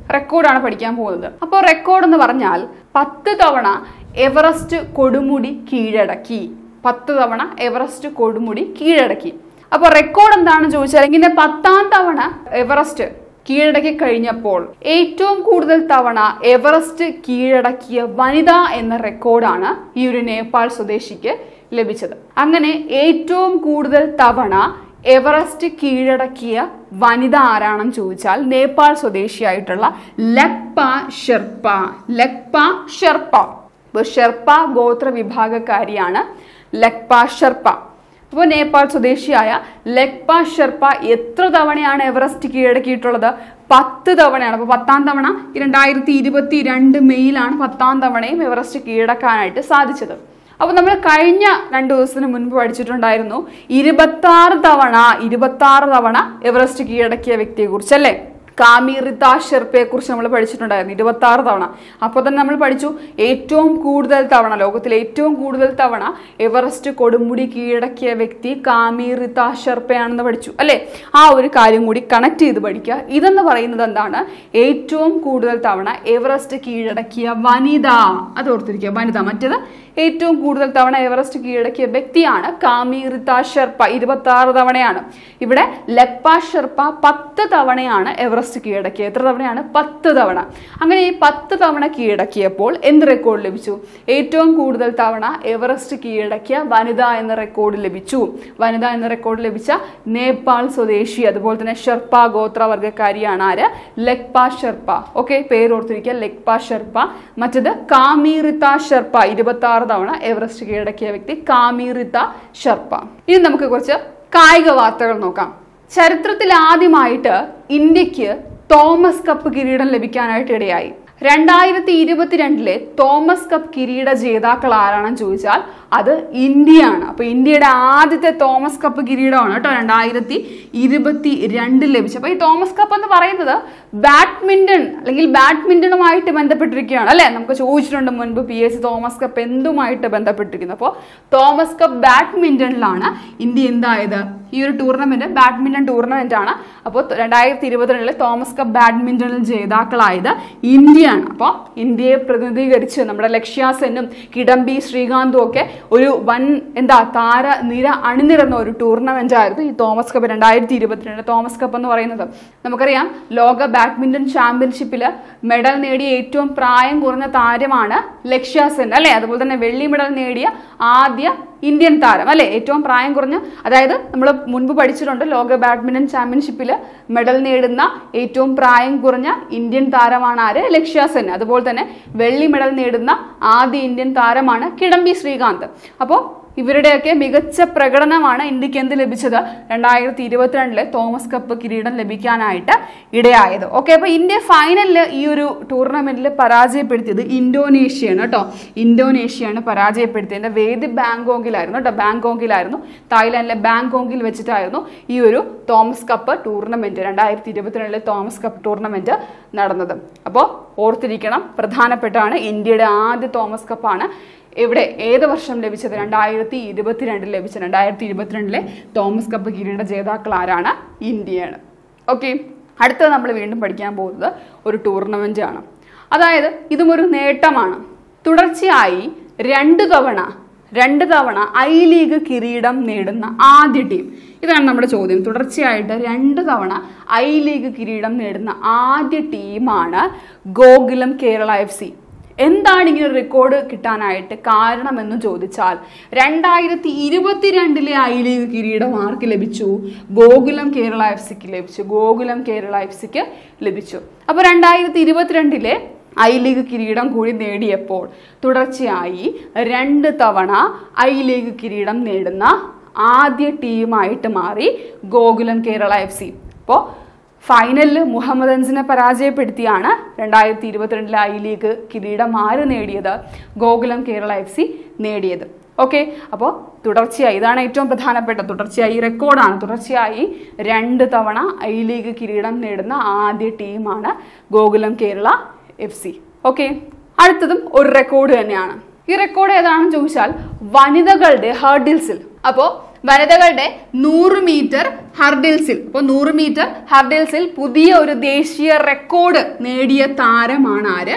റെക്കോർഡാണ് പഠിക്കാൻ പോകുന്നത് അപ്പോൾ റെക്കോർഡ് എന്ന് പറഞ്ഞാൽ പത്ത് തവണ എവറസ്റ്റ് കൊടുമുടി കീഴടക്കി പത്ത് തവണ എവറസ്റ്റ് കൊടുമുടി കീഴടക്കി അപ്പോൾ റെക്കോർഡ് എന്താണെന്ന് ചോദിച്ചാൽ ഇങ്ങനെ പത്താം തവണ എവറസ്റ്റ് കീഴടക്കി കഴിഞ്ഞപ്പോൾ ഏറ്റവും കൂടുതൽ തവണ എവറസ്റ്റ് കീഴടക്കിയ വനിത എന്ന റെക്കോർഡാണ് ഈ ഒരു നേപ്പാൾ സ്വദേശിക്ക് ലഭിച്ചത് അങ്ങനെ ഏറ്റവും കൂടുതൽ തവണ എവറസ്റ്റ് കീഴടക്കിയ വനിത ആരാണെന്ന് ചോദിച്ചാൽ നേപ്പാൾ സ്വദേശിയായിട്ടുള്ള ലക്പ ഷെർപ്പ ലക്പ ഷെർപ്പ ഇപ്പോൾ ഷെർപ്പ ഗോത്ര വിഭാഗക്കാരിയാണ് ലക്പ ഷെർപ്പ അപ്പോൾ നേപ്പാൾ സ്വദേശിയായ ലക്പ ഷെർപ്പ എത്ര തവണയാണ് എവറസ്റ്റ് കീഴടക്കിയിട്ടുള്ളത് പത്ത് തവണയാണ് അപ്പോൾ പത്താം തവണ രണ്ടായിരത്തി ഇരുപത്തി രണ്ട് മെയ്യിലാണ് പത്താം തവണയും എവറസ്റ്റ് കീഴടക്കാനായിട്ട് സാധിച്ചത് അപ്പോൾ നമ്മൾ കഴിഞ്ഞ രണ്ട് ദിവസത്തിന് മുൻപ് പഠിച്ചിട്ടുണ്ടായിരുന്നു ഇരുപത്തി തവണ ഇരുപത്തി തവണ എവറസ്റ്റ് കീഴടക്കിയ വ്യക്തിയെക്കുറിച്ച് അല്ലേ കാമിറിത ഷെർപ്പയെ കുറിച്ച് നമ്മൾ പഠിച്ചിട്ടുണ്ടായിരുന്നു ഇരുപത്തി ആറ് തവണ അപ്പോൾ തന്നെ നമ്മൾ പഠിച്ചു ഏറ്റവും കൂടുതൽ തവണ ലോകത്തിലെ ഏറ്റവും കൂടുതൽ തവണ എവറസ്റ്റ് കൊടുമുടി കീഴടക്കിയ വ്യക്തി കാമിറിത ഷെർപ്പയാണെന്ന് പഠിച്ചു അല്ലേ ആ ഒരു കാര്യം കൂടി കണക്ട് ചെയ്ത് പഠിക്കുക ഇതെന്ന് പറയുന്നത് എന്താണ് ഏറ്റവും കൂടുതൽ തവണ എവറസ്റ്റ് കീഴടക്കിയ വനിത അത് ഓർത്തിരിക്കുക വനിത മറ്റേത് ഏറ്റവും കൂടുതൽ തവണ എവറസ്റ്റ് കീഴടക്കിയ വ്യക്തിയാണ് കാമിറിത ഷെർപ്പ ഇരുപത്തി ആറ് തവണയാണ് ഇവിടെ ലക്പ ഷെർപ്പ പത്ത് തവണയാണ് എവറസ്റ്റ് കീഴടക്കിയത് എത്ര തവണയാണ് പത്ത് തവണ അങ്ങനെ ഈ പത്ത് തവണ കീഴടക്കിയപ്പോൾ എന്ത് റെക്കോർഡ് ലഭിച്ചു ഏറ്റവും കൂടുതൽ തവണ എവറസ്റ്റ് കീഴടക്കിയ വനിത എന്ന റെക്കോർഡ് ലഭിച്ചു വനിത എന്ന റെക്കോർഡ് ലഭിച്ച നേപ്പാൾ സ്വദേശി അതുപോലെ തന്നെ ഷെർപ്പ ഗോത്രവർഗക്കാരിയാണ് ആര് ലക്പ ഷെർപ്പ ഓക്കെ പേര് ഓർത്തിരിക്കുക ലക്പ ഷെർപ്പ മറ്റത് കാമിറിത ഷെർപ്പ ഇരുപത്തി ആറ് തവണ എവറസ്റ്റ് കീഴടക്കിയ വ്യക്തി കാമിറിത ഷെർപ്പ ഇനി നമുക്ക് കുറച്ച് കായിക വാർത്തകൾ നോക്കാം ചരിത്രത്തിൽ ആദ്യമായിട്ട് ഇന്ത്യക്ക് തോമസ് കപ്പ് കിരീടം ലഭിക്കാനായിട്ട് ഇടയായി രണ്ടായിരത്തി ഇരുപത്തിരണ്ടിലെ തോമസ് കപ്പ് കിരീട ജേതാക്കൾ ആരാണെന്ന് ചോദിച്ചാൽ അത് ഇന്ത്യയാണ് അപ്പൊ ഇന്ത്യയുടെ ആദ്യത്തെ തോമസ് കപ്പ് കിരീടമാണ് കേട്ടോ രണ്ടായിരത്തി ഇരുപത്തി രണ്ടിൽ ലഭിച്ചത് അപ്പൊ ഈ തോമസ് കപ്പ് എന്ന് പറയുന്നത് ബാഡ്മിന്റൺ അല്ലെങ്കിൽ ബാഡ്മിന്റണുമായിട്ട് ബന്ധപ്പെട്ടിരിക്കുകയാണ് അല്ലെ നമുക്ക് ചോദിച്ചിട്ടുണ്ട് മുൻപ് P S C Thomas cup എന്തുമായിട്ട് ബന്ധപ്പെട്ടിരിക്കുന്നു അപ്പോൾ തോമസ് കപ്പ് ബാഡ്മിന്റണിലാണ് ഇന്ത്യ എന്തായത് ഈ ഒരു ടൂർണമെന്റ് ബാഡ്മിന്റൺ ടൂർണമെന്റ് ആണ് അപ്പോൾ രണ്ടായിരത്തി ഇരുപത്തിരണ്ടിലെ തോമസ് കപ്പ് ബാഡ്മിന്റണിൽ ജേതാക്കളായത് ഇന്ത്യയാണ് അപ്പോൾ ഇന്ത്യയെ പ്രതിനിധീകരിച്ച് നമ്മുടെ ലക്ഷ്യ സെന്നും കിഡംബി ശ്രീകാന്തും ഒക്കെ ഒരു വൻ എന്താ താര നിര അണിനിരന്ന ഒരു ടൂർണമെന്റ് ആയിരുന്നു ഈ തോമസ് കപ്പ് രണ്ടായിരത്തി ഇരുപത്തിരണ്ട് തോമസ് കപ്പ് എന്ന് പറയുന്നത് നമുക്കറിയാം ലോക ബാഡ്മിന്റൺ ചാമ്പ്യൻഷിപ്പിൽ മെഡൽ നേടിയ ഏറ്റവും പ്രായം കുറഞ്ഞ താരമാണ് ലക്ഷ്യ സെൻ അല്ലെ അതുപോലെ തന്നെ വെള്ളി മെഡൽ നേടിയ ആദ്യ ഇന്ത്യൻ താരം അല്ലെ ഏറ്റവും പ്രായം കുറഞ്ഞ അതായത് നമ്മൾ മുൻപ് പഠിച്ചിട്ടുണ്ട് ലോക ബാഡ്മിന്റൺ ചാമ്പ്യൻഷിപ്പിൽ മെഡൽ നേടുന്ന ഏറ്റവും പ്രായം കുറഞ്ഞ ഇന്ത്യൻ താരമാണ് ആര് ലക്ഷ്യ സെൻ അതുപോലെ തന്നെ വെള്ളി മെഡൽ നേടുന്ന ആദ്യ ഇന്ത്യൻ താരമാണ് കിഡംബി ശ്രീകാന്ത് അപ്പോൾ ഇവരുടെയൊക്കെ മികച്ച പ്രകടനമാണ് ഇന്ത്യക്ക് എന്ത് ലഭിച്ചത് രണ്ടായിരത്തി ഇരുപത്തിരണ്ടിലെ തോമസ് കപ്പ് കിരീടം ലഭിക്കാനായിട്ട് ഇടയായത് ഓക്കെ അപ്പോൾ ഇന്ത്യ ഫൈനലിൽ ഈ ഒരു ടൂർണമെന്റിൽ പരാജയപ്പെടുത്തിയത് ഇന്തോനേഷ്യയാണ് കേട്ടോ ഇന്തോനേഷ്യയാണ് പരാജയപ്പെടുത്തിയത് വേദി ബാങ്കോക്കിലായിരുന്നു കേട്ടോ ബാങ്കോക്കിലായിരുന്നു തായ്ലാൻഡിലെ ബാങ്കോക്കിൽ വെച്ചിട്ടായിരുന്നു ഈ ഒരു തോമസ് കപ്പ് ടൂർണമെന്റ് രണ്ടായിരത്തി ഇരുപത്തിരണ്ടിലെ തോമസ് കപ്പ് ടൂർണമെന്റ് നടന്നത് അപ്പോൾ ഓർത്തിരിക്കണം പ്രധാനപ്പെട്ടാണ് ഇന്ത്യയുടെ ആദ്യ തോമസ് കപ്പാണ് ഇവിടെ ഏത് വർഷം ലഭിച്ചത് രണ്ടായിരത്തി ഇരുപത്തിരണ്ടിൽ ലഭിച്ച രണ്ടായിരത്തി ഇരുപത്തിരണ്ടിലെ തോമസ് കപ്പ് കിരീട ജേതാക്കൾ ആരാണ് ഇന്ത്യയാണ് ഓക്കെ അടുത്തത് നമ്മൾ വീണ്ടും പഠിക്കാൻ പോകുന്നത് ഒരു ടൂർണമെന്റ് ആണ് അതായത് ഇതും ഒരു നേട്ടമാണ് തുടർച്ചയായി രണ്ട് തവണ രണ്ട് തവണ ഐ ലീഗ് കിരീടം നേടുന്ന ആദ്യ ടീം ഇതാണ് നമ്മുടെ ചോദ്യം തുടർച്ചയായിട്ട് രണ്ട് തവണ ഐ ലീഗ് കിരീടം നേടുന്ന ആദ്യ ടീമാണ് ഗോകുലം കേരള എഫ് സി എന്താണ് ഇങ്ങനെ ഒരു റെക്കോർഡ് കിട്ടാനായിട്ട് കാരണമെന്ന് ചോദിച്ചാൽ രണ്ടായിരത്തി ഇരുപത്തിരണ്ടിലെ ഐ ലീഗ് കിരീടം ആർക്ക് ലഭിച്ചു ഗോകുലം കേരള എഫ് സിക്ക് ലഭിച്ചു ഗോകുലം കേരള എഫ് സിക്ക് ലഭിച്ചു അപ്പോൾ രണ്ടായിരത്തി ഇരുപത്തിരണ്ടിലെ ഐ ലീഗ് കിരീടം കൂടി നേടിയപ്പോൾ തുടർച്ചയായി രണ്ട് തവണ ഐ ലീഗ് കിരീടം നേടുന്ന ആദ്യ ടീമായിട്ട് മാറി ഗോകുലം കേരള എഫ് സി അപ്പോൾ ഫൈനലിൽ മുഹമ്മദ് അൻസിനെ പരാജയപ്പെടുത്തിയാണ് രണ്ടായിരത്തി ഇരുപത്തിരണ്ടിലെ ഐ ലീഗ് കിരീടം ആര് നേടിയത് ഗോകുലം കേരള എഫ് സി നേടിയത് ഓക്കെ അപ്പോൾ തുടർച്ചയായി ഇതാണ് ഏറ്റവും പ്രധാനപ്പെട്ട തുടർച്ചയായി ഈ റെക്കോർഡാണ് തുടർച്ചയായി രണ്ട് തവണ ഐ ലീഗ് കിരീടം നേടുന്ന ആദ്യ ടീമാണ് Gokulam Kerala F C okay അടുത്തതും ഒരു റെക്കോർഡ് തന്നെയാണ് ഈ റെക്കോർഡ് ഏതാണെന്ന് ചോദിച്ചാൽ വനിതകളുടെ ഹേർഡിൽസിൽ അപ്പോൾ വനിതകളുടെ നൂറ് മീറ്റർ ഹർഡിൽസിൽ അപ്പോൾ നൂറ് മീറ്റർ ഹർഡിൽസിൽ പുതിയ ഒരു ദേശീയ റെക്കോർഡ് നേടിയ താരമാണ് ആര്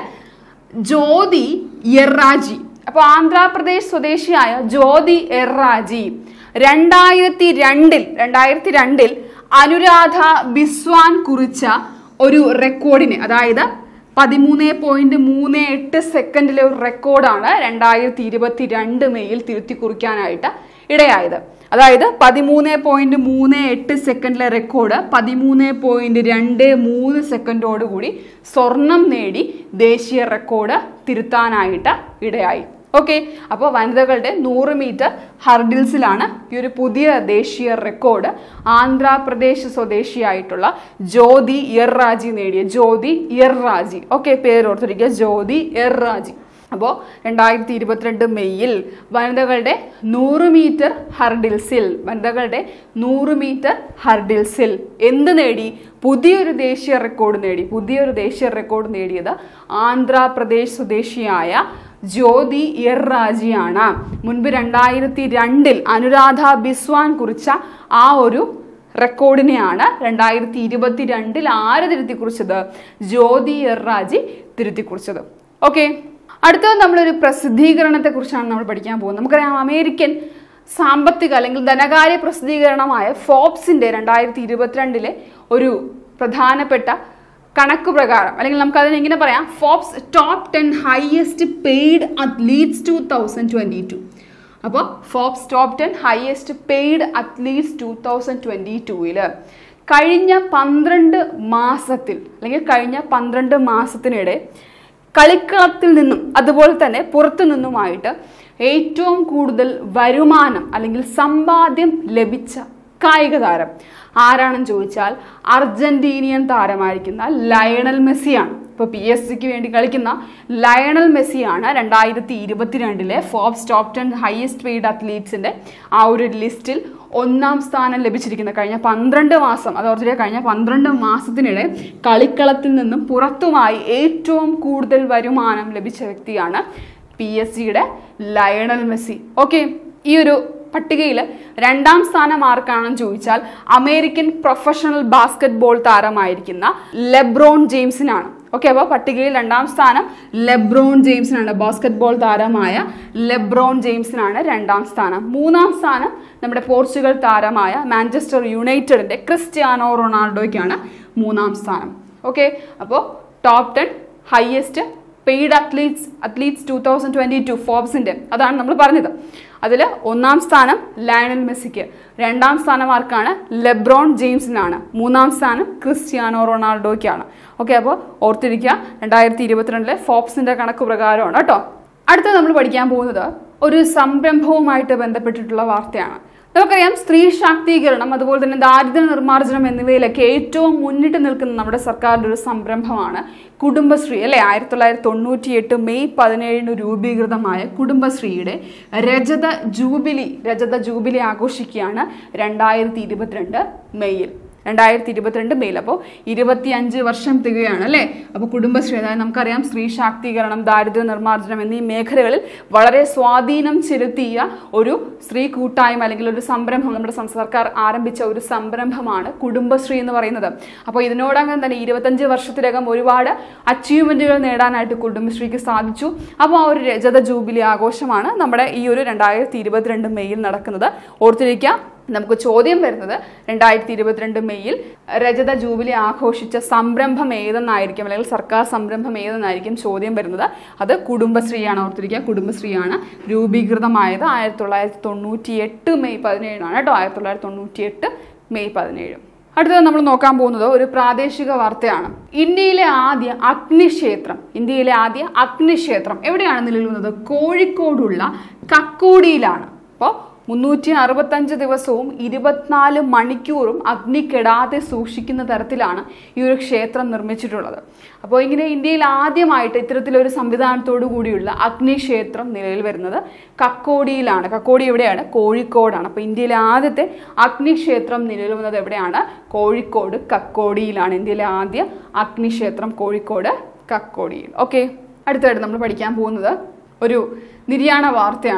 ജ്യോതി എറാജി അപ്പോൾ ആന്ധ്രാപ്രദേശ് സ്വദേശിയായ ജ്യോതി എറാജി രണ്ടായിരത്തി രണ്ടിൽ രണ്ടായിരത്തി രണ്ടിൽ അനുരാധ ബിസ്വാൻ കുറിച്ച ഒരു റെക്കോർഡിന് അതായത് പതിമൂന്ന് പോയിന്റ് മൂന്ന് എട്ട് സെക്കൻഡിലെ ഒരു റെക്കോർഡാണ് രണ്ടായിരത്തി ഇരുപത്തി രണ്ട് മെയ്യിൽ തിരുത്തി കുറിക്കാനായിട്ട് ഇടയായത് അതായത് പതിമൂന്ന് പോയിന്റ് മൂന്ന് എട്ട് സെക്കൻഡിലെ റെക്കോർഡ് പതിമൂന്ന് പോയിന്റ് രണ്ട് മൂന്ന് സെക്കൻഡോടുകൂടി സ്വർണം നേടി ദേശീയ റെക്കോർഡ് തിരുത്താനായിട്ട് ഇടയായി ഓക്കെ അപ്പോൾ വനിതകളുടെ നൂറ് മീറ്റർ ഹർഡിൽസിലാണ് ഈ ഒരു പുതിയ ദേശീയ റെക്കോർഡ് ആന്ധ്രാപ്രദേശ് സ്വദേശിയായിട്ടുള്ള ജ്യോതി എർറാജി നേടിയ ജ്യോതി എർറാജി ഓക്കെ പേര് ഓർത്തിരിക്കുക ജ്യോതി എർറാജി അപ്പോൾ രണ്ടായിരത്തി ഇരുപത്തിരണ്ട് മെയ്യിൽ വനിതകളുടെ നൂറ് മീറ്റർ ഹർഡിൽസിൽ വനിതകളുടെ നൂറ് മീറ്റർ ഹർഡിൽസിൽ എന്ത് നേടി പുതിയൊരു ദേശീയ റെക്കോർഡ് നേടി പുതിയൊരു ദേശീയ റെക്കോർഡ് നേടിയത് ആന്ധ്രാപ്രദേശ് സ്വദേശിയായ ജ്യോതി എർറാജിയാണ് മുൻപ് രണ്ടായിരത്തി രണ്ടിൽ അനുരാധ ബിസ്വാൻ കുറിച്ച ആ ഒരു റെക്കോർഡിനെയാണ് രണ്ടായിരത്തി ഇരുപത്തി രണ്ടിൽ ആര് തിരുത്തി കുറിച്ചത് ജ്യോതി എർറാജി തിരുത്തി കുറിച്ചത് ഓക്കെ അടുത്തത് നമ്മളൊരു പ്രസിദ്ധീകരണത്തെ കുറിച്ചാണ് നമ്മൾ പഠിക്കാൻ പോകുന്നത് നമുക്കറിയാം അമേരിക്കൻ സാമ്പത്തിക അല്ലെങ്കിൽ ധനകാര്യ പ്രസിദ്ധീകരണമായ ഫോബ്സിന്റെ രണ്ടായിരത്തി ഇരുപത്തിരണ്ടിലെ ഒരു പ്രധാനപ്പെട്ട കണക്ക് പ്രകാരം അല്ലെങ്കിൽ നമുക്ക് അതിനെ എങ്ങനെ പറയാം Forbes top ten highest paid athletes two thousand twenty two അപ്പോൾ Forbes top ten highest paid athletes two thousand twenty ടൂവില് കഴിഞ്ഞ പന്ത്രണ്ട് മാസത്തിൽ അല്ലെങ്കിൽ കഴിഞ്ഞ പന്ത്രണ്ട് മാസത്തിനിടെ കളിക്കളത്തിൽ നിന്നും അതുപോലെ തന്നെ പുറത്തു നിന്നുമായിട്ട് ഏറ്റവും കൂടുതൽ വരുമാനം അല്ലെങ്കിൽ സമ്പാദ്യം ലഭിച്ച കായിക താരം ആരാണെന്ന് ചോദിച്ചാൽ അർജന്റീനിയൻ താരമായിരിക്കുന്ന ലയണൽ മെസ്സിയാണ് ഇപ്പോൾ പി എസ് സിക്ക് വേണ്ടി കളിക്കുന്ന ലയണൽ മെസ്സിയാണ് രണ്ടായിരത്തി ഇരുപത്തിരണ്ടിലെ Forbes top ten highest paid അത്ലീറ്റ്സിന്റെ ആ ഒരു ലിസ്റ്റിൽ ഒന്നാം സ്ഥാനം ലഭിച്ചിരിക്കുന്നത് കഴിഞ്ഞ പന്ത്രണ്ട് മാസം അത് ഓർത്തിരിക്കുക കഴിഞ്ഞ പന്ത്രണ്ട് മാസത്തിനിടെ കളിക്കളത്തിൽ നിന്നും പുറത്തുമായി ഏറ്റവും കൂടുതൽ വരുമാനം ലഭിച്ച വ്യക്തിയാണ് പി എസ് സിയുടെ ലയണൽ മെസ്സി ഓക്കെ ഈ ഒരു പട്ടികയിൽ രണ്ടാം സ്ഥാനം ആർക്കാണെന്ന് ചോദിച്ചാൽ അമേരിക്കൻ പ്രൊഫഷണൽ ബാസ്കറ്റ്ബോൾ താരമായിരിക്കുന്ന ലെബ്രോൺ ജെയിംസിനാണ് ഓക്കെ അപ്പോൾ പട്ടികയിൽ രണ്ടാം സ്ഥാനം ലെബ്രോൺ ജെയിംസിനാണ് ബാസ്കറ്റ്ബോൾ താരമായ ലെബ്രോൺ ജെയിംസിനാണ് രണ്ടാം സ്ഥാനം മൂന്നാം സ്ഥാനം നമ്മുടെ പോർച്ചുഗൽ താരമായ മാഞ്ചസ്റ്റർ യുണൈറ്റഡിന്റെ ക്രിസ്ത്യാനോ റൊണാൾഡോയ്ക്കാണ് മൂന്നാം സ്ഥാനം ഓക്കെ അപ്പോൾ top ten highest paid athletes athletes two thousand twenty two ഫോബ്സിൻ്റെ അതാണ് നമ്മൾ പറഞ്ഞത് അതിൽ ഒന്നാം സ്ഥാനം ലയണൽ മെസ്സിക്ക് രണ്ടാം സ്ഥാനം ആർക്കാണ് ലെബ്രോൺ ജെയിംസിനാണ് മൂന്നാം സ്ഥാനം ക്രിസ്ത്യാനോ റൊണാൾഡോയ്ക്കാണ് ഓക്കെ അപ്പോൾ ഓർത്തിരിക്കുക രണ്ടായിരത്തി ഇരുപത്തിരണ്ടിലെ ഫോബ്സിൻ്റെ കണക്ക് പ്രകാരമാണ് കേട്ടോ അടുത്ത നമ്മൾ പഠിക്കാൻ പോകുന്നത് ഒരു സംരംഭവുമായിട്ട് ബന്ധപ്പെട്ടിട്ടുള്ള വാർത്തയാണ് നമുക്കറിയാം സ്ത്രീ ശാക്തീകരണം അതുപോലെ തന്നെ ദാരിദ്ര്യ നിർമ്മാർജ്ജനം എന്നിവയിലൊക്കെ ഏറ്റവും മുന്നിട്ട് നിൽക്കുന്ന നമ്മുടെ സർക്കാരിൻ്റെ ഒരു സംരംഭമാണ് കുടുംബശ്രീ അല്ലെ ആയിരത്തി തൊള്ളായിരത്തി തൊണ്ണൂറ്റി എട്ട് മെയ് പതിനേഴിന് രൂപീകൃതമായ കുടുംബശ്രീയുടെ രജത ജൂബിലി രജത ജൂബിലി ആഘോഷിക്കുകയാണ് രണ്ടായിരത്തി ഇരുപത്തിരണ്ട് മെയ്യിൽ രണ്ടായിരത്തി ഇരുപത്തിരണ്ട് മെയിൽ അപ്പോൾ ഇരുപത്തിയഞ്ച് വർഷം തികയാണ് അല്ലേ അപ്പോൾ കുടുംബശ്രീ അതായത് നമുക്കറിയാം സ്ത്രീ ശാക്തീകരണം ദാരിദ്ര്യ നിർമ്മാർജ്ജനം എന്നീ മേഖലകളിൽ വളരെ സ്വാധീനം ചെലുത്തിയ ഒരു സ്ത്രീ കൂട്ടായ്മ അല്ലെങ്കിൽ ഒരു സംരംഭം നമ്മുടെ സംസ്ഥാന സർക്കാർ ആരംഭിച്ച ഒരു സംരംഭമാണ് കുടുംബശ്രീ എന്ന് പറയുന്നത് അപ്പോൾ ഇതിനോടകം തന്നെ ഇരുപത്തഞ്ച് വർഷത്തിലകം ഒരുപാട് അച്ചീവ്മെന്റുകൾ നേടാനായിട്ട് കുടുംബശ്രീക്ക് സാധിച്ചു അപ്പോൾ ആ ഒരു രജത ജൂബിലി ആഘോഷമാണ് നമ്മുടെ ഈ ഒരു രണ്ടായിരത്തി ഇരുപത്തിരണ്ട് മെയ്യിൽ നടക്കുന്നത് ഓർത്തിരിക്കുക നമുക്ക് ചോദ്യം വരുന്നത് രണ്ടായിരത്തി ഇരുപത്തിരണ്ട് മെയ്യിൽ രജത ജൂബിലി ആഘോഷിച്ച സംരംഭം ഏതെന്നായിരിക്കും അല്ലെങ്കിൽ സർക്കാർ സംരംഭം ഏതെന്നായിരിക്കും ചോദ്യം വരുന്നത് അത് കുടുംബശ്രീയാണ് ഓർത്തിരിക്കുക കുടുംബശ്രീയാണ് രൂപീകൃതമായത് ആയിരത്തി തൊള്ളായിരത്തി തൊണ്ണൂറ്റി എട്ട് മെയ് പതിനേഴിനാണ് കേട്ടോ ആയിരത്തി തൊള്ളായിരത്തി തൊണ്ണൂറ്റി എട്ട് മെയ് പതിനേഴ് അടുത്തത് നമ്മൾ നോക്കാൻ പോകുന്നത് ഒരു പ്രാദേശിക വാർത്തയാണ് ഇന്ത്യയിലെ ആദ്യ അഗ്നിക്ഷേത്രം ഇന്ത്യയിലെ ആദ്യ അഗ്നിക്ഷേത്രം എവിടെയാണ് നിലനിൽക്കുന്നത് കോഴിക്കോടുള്ള കക്കോടിയിലാണ് അപ്പോൾ മുന്നൂറ്റി അറുപത്തഞ്ച് ദിവസവും ഇരുപത്തിനാല് മണിക്കൂറും അഗ്നി കെടാതെ സൂക്ഷിക്കുന്ന തരത്തിലാണ് ഈ ഒരു ക്ഷേത്രം നിർമ്മിച്ചിട്ടുള്ളത് അപ്പോൾ ഇങ്ങനെ ഇന്ത്യയിൽ ആദ്യമായിട്ട് ഇത്തരത്തിലൊരു സംവിധാനത്തോടു കൂടിയുള്ള അഗ്നിക്ഷേത്രം നിലവിൽ വരുന്നത് കക്കോടിയിലാണ് കക്കോടി എവിടെയാണ് കോഴിക്കോടാണ് അപ്പോൾ ഇന്ത്യയിലെ ആദ്യത്തെ അഗ്നിക്ഷേത്രം നിലവിൽ വന്നത് എവിടെയാണ് കോഴിക്കോട് കക്കോടിയിലാണ് ഇന്ത്യയിലെ ആദ്യ അഗ്നിക്ഷേത്രം കോഴിക്കോട് കക്കോടിയിൽ ഓക്കെ അടുത്തായിട്ട് നമ്മൾ പഠിക്കാൻ പോകുന്നത് ഒരു നിര്യാണ വാർത്തയാണ്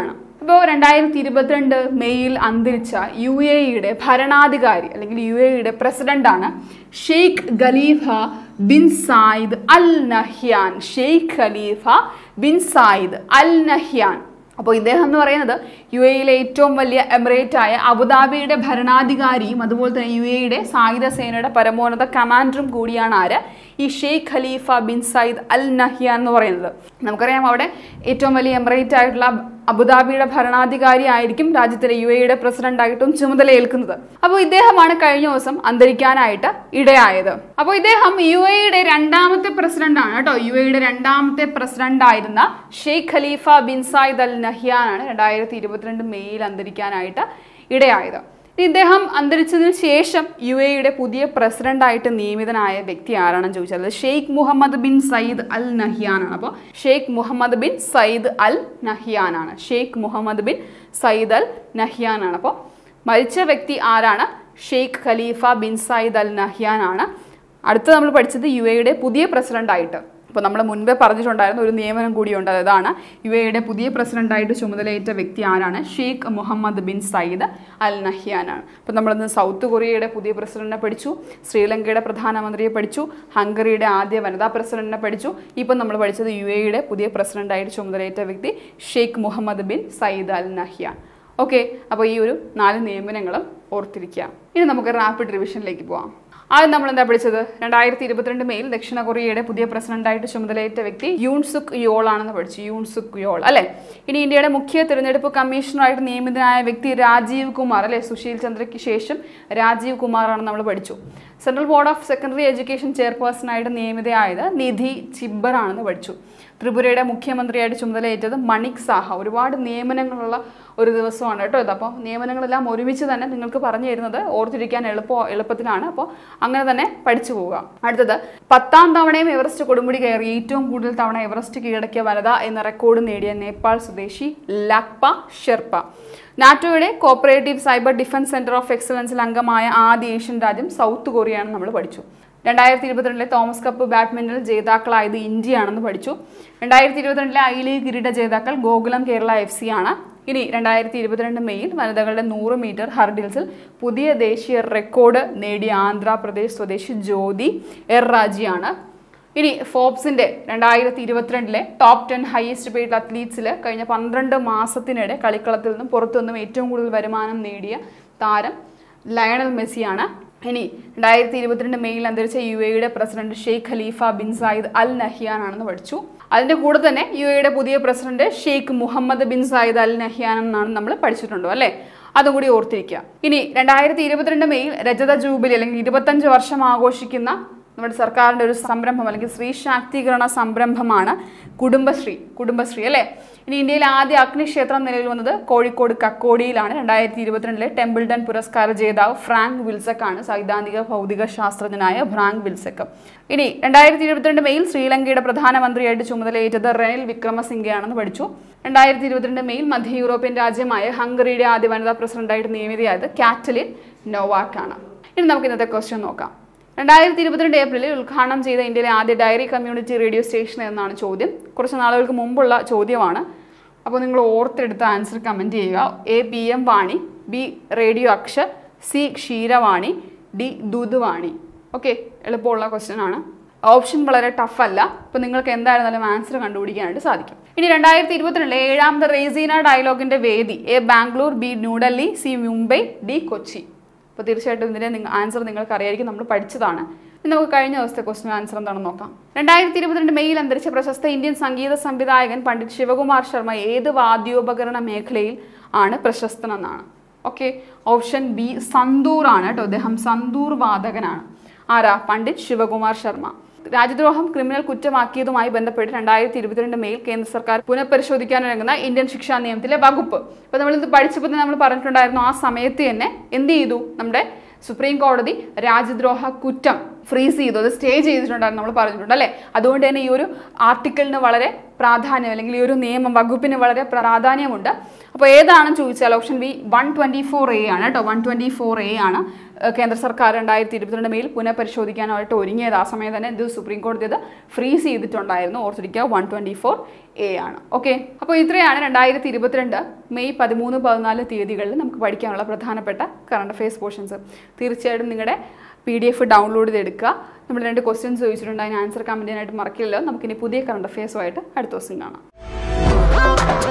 ഇപ്പോൾ രണ്ടായിരത്തി ഇരുപത്തിരണ്ട് മെയ്യിൽ അന്തരിച്ച യു എ ഇയുടെ ഭരണാധികാരി അല്ലെങ്കിൽ യു എ ഇയുടെ പ്രസിഡന്റാണ് Sheikh Khalifa bin Zayed Al Nahyan Sheikh Khalifa bin Zayed Al Nahyan അപ്പോൾ ഇദ്ദേഹം എന്ന് പറയുന്നത് യു എയിലെ ഏറ്റവും വലിയ എമിറേറ്റ് ആയ അബുദാബിയുടെ ഭരണാധികാരിയും അതുപോലെ തന്നെ യു എയുടെ സായുധ സേനയുടെ പരമോന്നത കമാൻഡറും കൂടിയാണ് ആര് ഈ Sheikh Khalifa bin Zayed Al Nahyan എന്ന് പറയുന്നത് നമുക്കറിയാം അവിടെ ഏറ്റവും വലിയ എമിറേറ്റ് ആയിട്ടുള്ള അബുദാബിയുടെ ഭരണാധികാരി ആയിരിക്കും രാജ്യത്തിലെ യു എയുടെ പ്രസിഡന്റ് ആയിട്ടും ചുമതലയേൽക്കുന്നത് അപ്പോൾ ഇദ്ദേഹമാണ് കഴിഞ്ഞ ദിവസം അന്തരിക്കാനായിട്ട് ഇടയായത് അപ്പോൾ ഇദ്ദേഹം യു എയുടെ രണ്ടാമത്തെ പ്രസിഡന്റ് ആണ് കേട്ടോ യു എയുടെ രണ്ടാമത്തെ പ്രസിഡന്റ് ആയിരുന്ന Sheikh Khalifa bin Zayed Al നഹിയാനാണ് രണ്ടായിരത്തി ഇരുപത്തിരണ്ട് മെയ്യിൽ അന്തരിക്കാനായിട്ട് ഇടയായത് ഇനി ഇദ്ദേഹം അന്തരിച്ചതിന് ശേഷം യു എയുടെ പുതിയ പ്രസിഡന്റായിട്ട് നിയമിതനായ വ്യക്തി ആരാണെന്ന് ചോദിച്ചാൽ Sheikh Mohammed bin Zayed Al നഹിയാനാണ് അപ്പോൾ Sheikh Mohammed bin Zayed Al നഹിയാനാണ് Sheikh Mohammed bin Zayed Al നഹിയാനാണ് അപ്പോൾ മരിച്ച വ്യക്തി ആരാണ് Sheikh Khalifa bin Zayed Al നഹിയാനാണ് അടുത്ത് നമ്മൾ പഠിച്ചത് യു എയുടെ പുതിയ പ്രസിഡന്റായിട്ട് അപ്പോൾ നമ്മൾ മുൻപേ പറഞ്ഞിട്ടുണ്ടായിരുന്ന ഒരു നിയമനം കൂടിയുണ്ട് അതാണ് യു എയുടെ പുതിയ പ്രസിഡന്റായിട്ട് ചുമതലയേറ്റ വ്യക്തി ആരാണ് Sheikh Mohammed bin Zayed Al നഹിയാനാണ് അപ്പോൾ നമ്മളിന്ന് സൗത്ത് കൊറിയയുടെ പുതിയ പ്രസിഡന്റിനെ പഠിച്ചു ശ്രീലങ്കയുടെ പ്രധാനമന്ത്രിയെ പഠിച്ചു ഹംഗറിയുടെ ആദ്യ വനിതാ പ്രസിഡന്റിനെ പഠിച്ചു ഇപ്പം നമ്മൾ പഠിച്ചത് യു എയുടെ പുതിയ പ്രസിഡന്റായിട്ട് ചുമതലയേറ്റ വ്യക്തി Sheikh Mohammed bin Zayed Al Nahyan okay അപ്പോൾ ഈ ഒരു നാല് നിയമനങ്ങളും ഓർത്തിരിക്കുക ഇനി നമുക്ക് റാപ്പിഡ് റിവിഷനിലേക്ക് പോവാം ആദ്യം നമ്മൾ എന്താ പഠിച്ചത് രണ്ടായിരത്തി ഇരുപത്തിരണ്ട് മെയിൽ ദക്ഷിണ കൊറിയയുടെ പുതിയ പ്രസിഡന്റായിട്ട് ചുമതലയേറ്റ വ്യക്തി യൂൺസുക് യോൾ ആണെന്ന് പഠിച്ചു യൂൺസുക് യോൾ അല്ലെ ഇനി ഇന്ത്യയുടെ മുഖ്യ തിരഞ്ഞെടുപ്പ് കമ്മീഷണറായിട്ട് നിയമിതനായ വ്യക്തി രാജീവ് കുമാർ അല്ലെ സുശീൽ ചന്ദ്രയ്ക്ക് ശേഷം രാജീവ് കുമാർ ആണെന്ന് നമ്മൾ പഠിച്ചു central board of secondary education ചെയർപേഴ്സണായിട്ട് നിയമിതയായത് നിധി ചിബ്ബർ ആണെന്ന് പഠിച്ചു ത്രിപുരയുടെ മുഖ്യമന്ത്രിയായിട്ട് ചുമതലയേറ്റത് മണിക് സാഹ ഒരുപാട് നിയമനങ്ങളുള്ള ഒരു ദിവസമാണ് കേട്ടോ ഇത് അപ്പോൾ നിയമനങ്ങളെല്ലാം ഒരുമിച്ച് തന്നെ നിങ്ങൾക്ക് പറഞ്ഞു തരുന്നത് ഓർത്തിരിക്കാൻ എളുപ്പ എളുപ്പത്തിലാണ് അപ്പോൾ അങ്ങനെ തന്നെ പഠിച്ചു പോവുക അടുത്തത് പത്താം തവണയും എവറസ്റ്റ് കൊടുമുടി കയറി ഏറ്റവും കൂടുതൽ തവണ എവറസ്റ്റ് കീഴടക്കിയ വനിത എന്ന റെക്കോർഡ് നേടിയ നേപ്പാൾ സ്വദേശി ലാക്പ ഷെർപ്പ നാറ്റോയുടെ cooperative cyber defence centre of എക്സലൻസിൽ അംഗമായ ആദ്യ ഏഷ്യൻ രാജ്യം സൗത്ത് കൊറിയയാണെന്ന് നമ്മൾ പഠിച്ചു രണ്ടായിരത്തി ഇരുപത്തിരണ്ടിലെ തോമസ് കപ്പ് ബാഡ്മിന്റൺ ജേതാക്കളായത് ഇന്ത്യയാണെന്ന് പഠിച്ചു രണ്ടായിരത്തി ഇരുപത്തിരണ്ടിലെ ഐ ലീഗ് കിരീട ജേതാക്കൾ ഗോകുലം കേരള എഫ് സി ആണ് ഇനി രണ്ടായിരത്തി ഇരുപത്തിരണ്ട് മെയ്യിൽ വനിതകളുടെ നൂറ് മീറ്റർ ഹർഡിൽസിൽ പുതിയ ദേശീയ റെക്കോർഡ് നേടിയ ആന്ധ്രാപ്രദേശ് സ്വദേശി ജ്യോതി എർറാജിയാണ് ഇനി ഫോബ്സിന്റെ രണ്ടായിരത്തി ഇരുപത്തിരണ്ടിലെ ടോപ്പ് ടെൻ ഹയസ്റ്റ് പെയ്ഡ് അത്ലീറ്റ്സിൽ കഴിഞ്ഞ പന്ത്രണ്ട് മാസത്തിനിടെ കളിക്കളത്തിൽ നിന്നും പുറത്തുനിന്നും ഏറ്റവും കൂടുതൽ വരുമാനം നേടിയ താരം ലയണൽ മെസ്സിയാണ് ഇനി രണ്ടായിരത്തി ഇരുപത്തിരണ്ട് മെയ്യിൽ അന്തരിച്ച യു എയുടെ president Sheikh Khalifa bin Zayed Al Nahyan ആണെന്ന് പഠിച്ചു അതിന്റെ കൂടെ തന്നെ യു എയുടെ പുതിയ president Sheikh Mohammed bin Zayed Al Nahyan എന്നാണ് നമ്മൾ പഠിച്ചിട്ടുണ്ടോ അല്ലേ അതും കൂടി ഓർത്തിരിക്കുക ഇനി രണ്ടായിരത്തി ഇരുപത്തിരണ്ട് മെയ്യിൽ രജത ജൂബിലി അല്ലെങ്കിൽ ഇരുപത്തഞ്ച് വർഷം ആഘോഷിക്കുന്ന നമ്മുടെ സർക്കാരിൻ്റെ ഒരു സംരംഭം അല്ലെങ്കിൽ സ്ത്രീ ശാക്തീകരണ സംരംഭമാണ് കുടുംബശ്രീ കുടുംബശ്രീ അല്ലേ ഇനി ഇന്ത്യയിലെ ആദ്യ അഗ്നിക്ഷേത്രം നിലവിൽ വന്നത് കോഴിക്കോട് കക്കോടിയിലാണ് രണ്ടായിരത്തി ഇരുപത്തിരണ്ടിലെ ടെമ്പിൾട്ടൺ പുരസ്കാര ജേതാവ് ഫ്രാങ്ക് വിൽസക് ആണ് സൈദ്ധാന്തിക ഭൗതിക ശാസ്ത്രജ്ഞനായ ഫ്രാങ്ക് വിൽസക് ഇനി രണ്ടായിരത്തി ഇരുപത്തിരണ്ട് മെയിൽ ശ്രീലങ്കയുടെ പ്രധാനമന്ത്രിയായിട്ട് ചുമതലയേറ്റത് റെനിൽ വിക്രമസിംഗയാണെന്ന് പഠിച്ചു രണ്ടായിരത്തി ഇരുപത്തിരണ്ട് മെയിൽ മധ്യ യൂറോപ്യൻ രാജ്യമായ ഹംഗറിയുടെ ആദ്യ വനിതാ പ്രസിഡന്റായിട്ട് നിയമിതയായത് കാറ്റലിൻ നോവാക്ക് ആണ് ഇനി നമുക്ക് ഇന്നത്തെ ക്വസ്റ്റ്യൻ നോക്കാം രണ്ടായിരത്തി ഇരുപത്തിരണ്ട് ഏപ്രിലിൽ ഉദ്ഘാടനം ചെയ്ത ഇന്ത്യയിലെ ആദ്യ ഡയറി കമ്മ്യൂണിറ്റി റേഡിയോ സ്റ്റേഷൻ എന്നാണ് ചോദ്യം കുറച്ച് നാളുകൾക്ക് മുമ്പുള്ള ചോദ്യമാണ് അപ്പോൾ നിങ്ങൾ ഓർത്തെടുത്ത ആൻസർ കമൻറ്റ് ചെയ്യുക A P M Vani B radio Akshar C Ksheervani D Dudhvani okay എളുപ്പമുള്ള ക്വസ്റ്റ്യൻ ആണ് ഓപ്ഷൻ വളരെ ടഫ് അല്ല അപ്പോൾ നിങ്ങൾക്ക് എന്തായിരുന്നാലും ആൻസർ കണ്ടുപിടിക്കാനായിട്ട് സാധിക്കും ഇനി രണ്ടായിരത്തി ഇരുപത്തിരണ്ടിലെ ഏഴാമത്തെ റേസീന ഡയലോഗിന്റെ വേദി A Bangalore B New Delhi C Mumbai D Kochi അപ്പോൾ തീർച്ചയായിട്ടും ഇതിൻ്റെ നിങ്ങൾ ആൻസർ നിങ്ങൾക്ക് അറിയായിരിക്കും നമ്മൾ പഠിച്ചതാണ് ഇനി നമുക്ക് കഴിഞ്ഞ ദിവസത്തെ ക്വസ്റ്റ്യൻ ആൻസർ എന്താണെന്ന് നോക്കാം രണ്ടായിരത്തി ഇരുപത്തിരണ്ട് മെയ്യിൽ അന്തരിച്ച പ്രശസ്ത ഇന്ത്യൻ സംഗീത സംവിധായകൻ പണ്ഡിറ്റ് ശിവകുമാർ ശർമ്മ ഏത് വാദ്യോപകരണ മേഖലയിൽ ആണ് പ്രശസ്തനെന്നാണ് ഓക്കെ ഓപ്ഷൻ ബി സന്തൂർ ആണ് കേട്ടോ അദ്ദേഹം സന്തൂർ വാദകനാണ് ആരാ പണ്ഡിറ്റ് ശിവകുമാർ ശർമ്മ രാജ്യദ്രോഹം ക്രിമിനൽ കുറ്റമാക്കിയതുമായി ബന്ധപ്പെട്ട് രണ്ടായിരത്തി ഇരുപത്തിരണ്ട് മെയിൽ കേന്ദ്ര സർക്കാർ പുനഃപരിശോധിക്കാനിറങ്ങുന്ന ഇന്ത്യൻ ശിക്ഷാ നിയമത്തിലെ വകുപ്പ് അപ്പോൾ നമ്മൾ ഇത് പഠിച്ചപ്പോൾ തന്നെ നമ്മൾ പറഞ്ഞിട്ടുണ്ടായിരുന്നു ആ സമയത്ത് തന്നെ എന്ത് ചെയ്തു നമ്മുടെ സുപ്രീം കോടതി രാജ്യദ്രോഹ കുറ്റം ഫ്രീസ് ചെയ്തു അത് സ്റ്റേ ചെയ്തിട്ടുണ്ടായിരുന്നു നമ്മൾ പറഞ്ഞിട്ടുണ്ട് അല്ലേ അതുകൊണ്ട് തന്നെ ഈ ഒരു ആർട്ടിക്കിളിന് വളരെ പ്രാധാന്യം അല്ലെങ്കിൽ ഈ ഒരു നിയമം വകുപ്പിന് വളരെ പ്രാധാന്യമുണ്ട് അപ്പോൾ ഏതാണെന്ന് ചോദിച്ചാൽ option B one twenty four A ആണ് കേട്ടോ വൺ ട്വൻറ്റി ഫോർ എ ആണ് ഏഹ്, കേന്ദ്ര സർക്കാർ രണ്ടായിരത്തി ഇരുപത്തിരണ്ട് മെയിൽ പുനഃപരിശോധിക്കാനായിട്ട് ഒരുങ്ങിയത് ആ സമയം തന്നെ ഇത് സുപ്രീം കോടതി അത് ഫ്രീസ് ചെയ്തിട്ടുണ്ടായിരുന്നു ഓർത്തിരിക്കുക വൺ ട്വൻറ്റി ഫോർ എ ആണ് ഓക്കെ അപ്പോൾ ഇത്രയാണ് രണ്ടായിരത്തി ഇരുപത്തിരണ്ട് മെയ് പതിമൂന്ന് പതിനാല് തീയതികളിൽ നമുക്ക് പഠിക്കാനുള്ള പ്രധാനപ്പെട്ട കറണ്ട് അഫയേഴ്സ് പോർഷൻസ് തീർച്ചയായിട്ടും നിങ്ങളുടെ പി ഡി എഫ് ഡൗൺലോഡ് ചെയ്തെടുക്കുക നമ്മൾ രണ്ട് ക്വസ്റ്റ്യൻസ് ചോദിച്ചിട്ടുണ്ട് അതിന് ആൻസർ കമൻറ്റ് ചെയ്യാനായിട്ട് മറക്കില്ലല്ലോ നമുക്കിനി പുതിയ കറണ്ട് അഫയേഴ്സുമായിട്ട് അടുത്ത ദിവസം കാണാം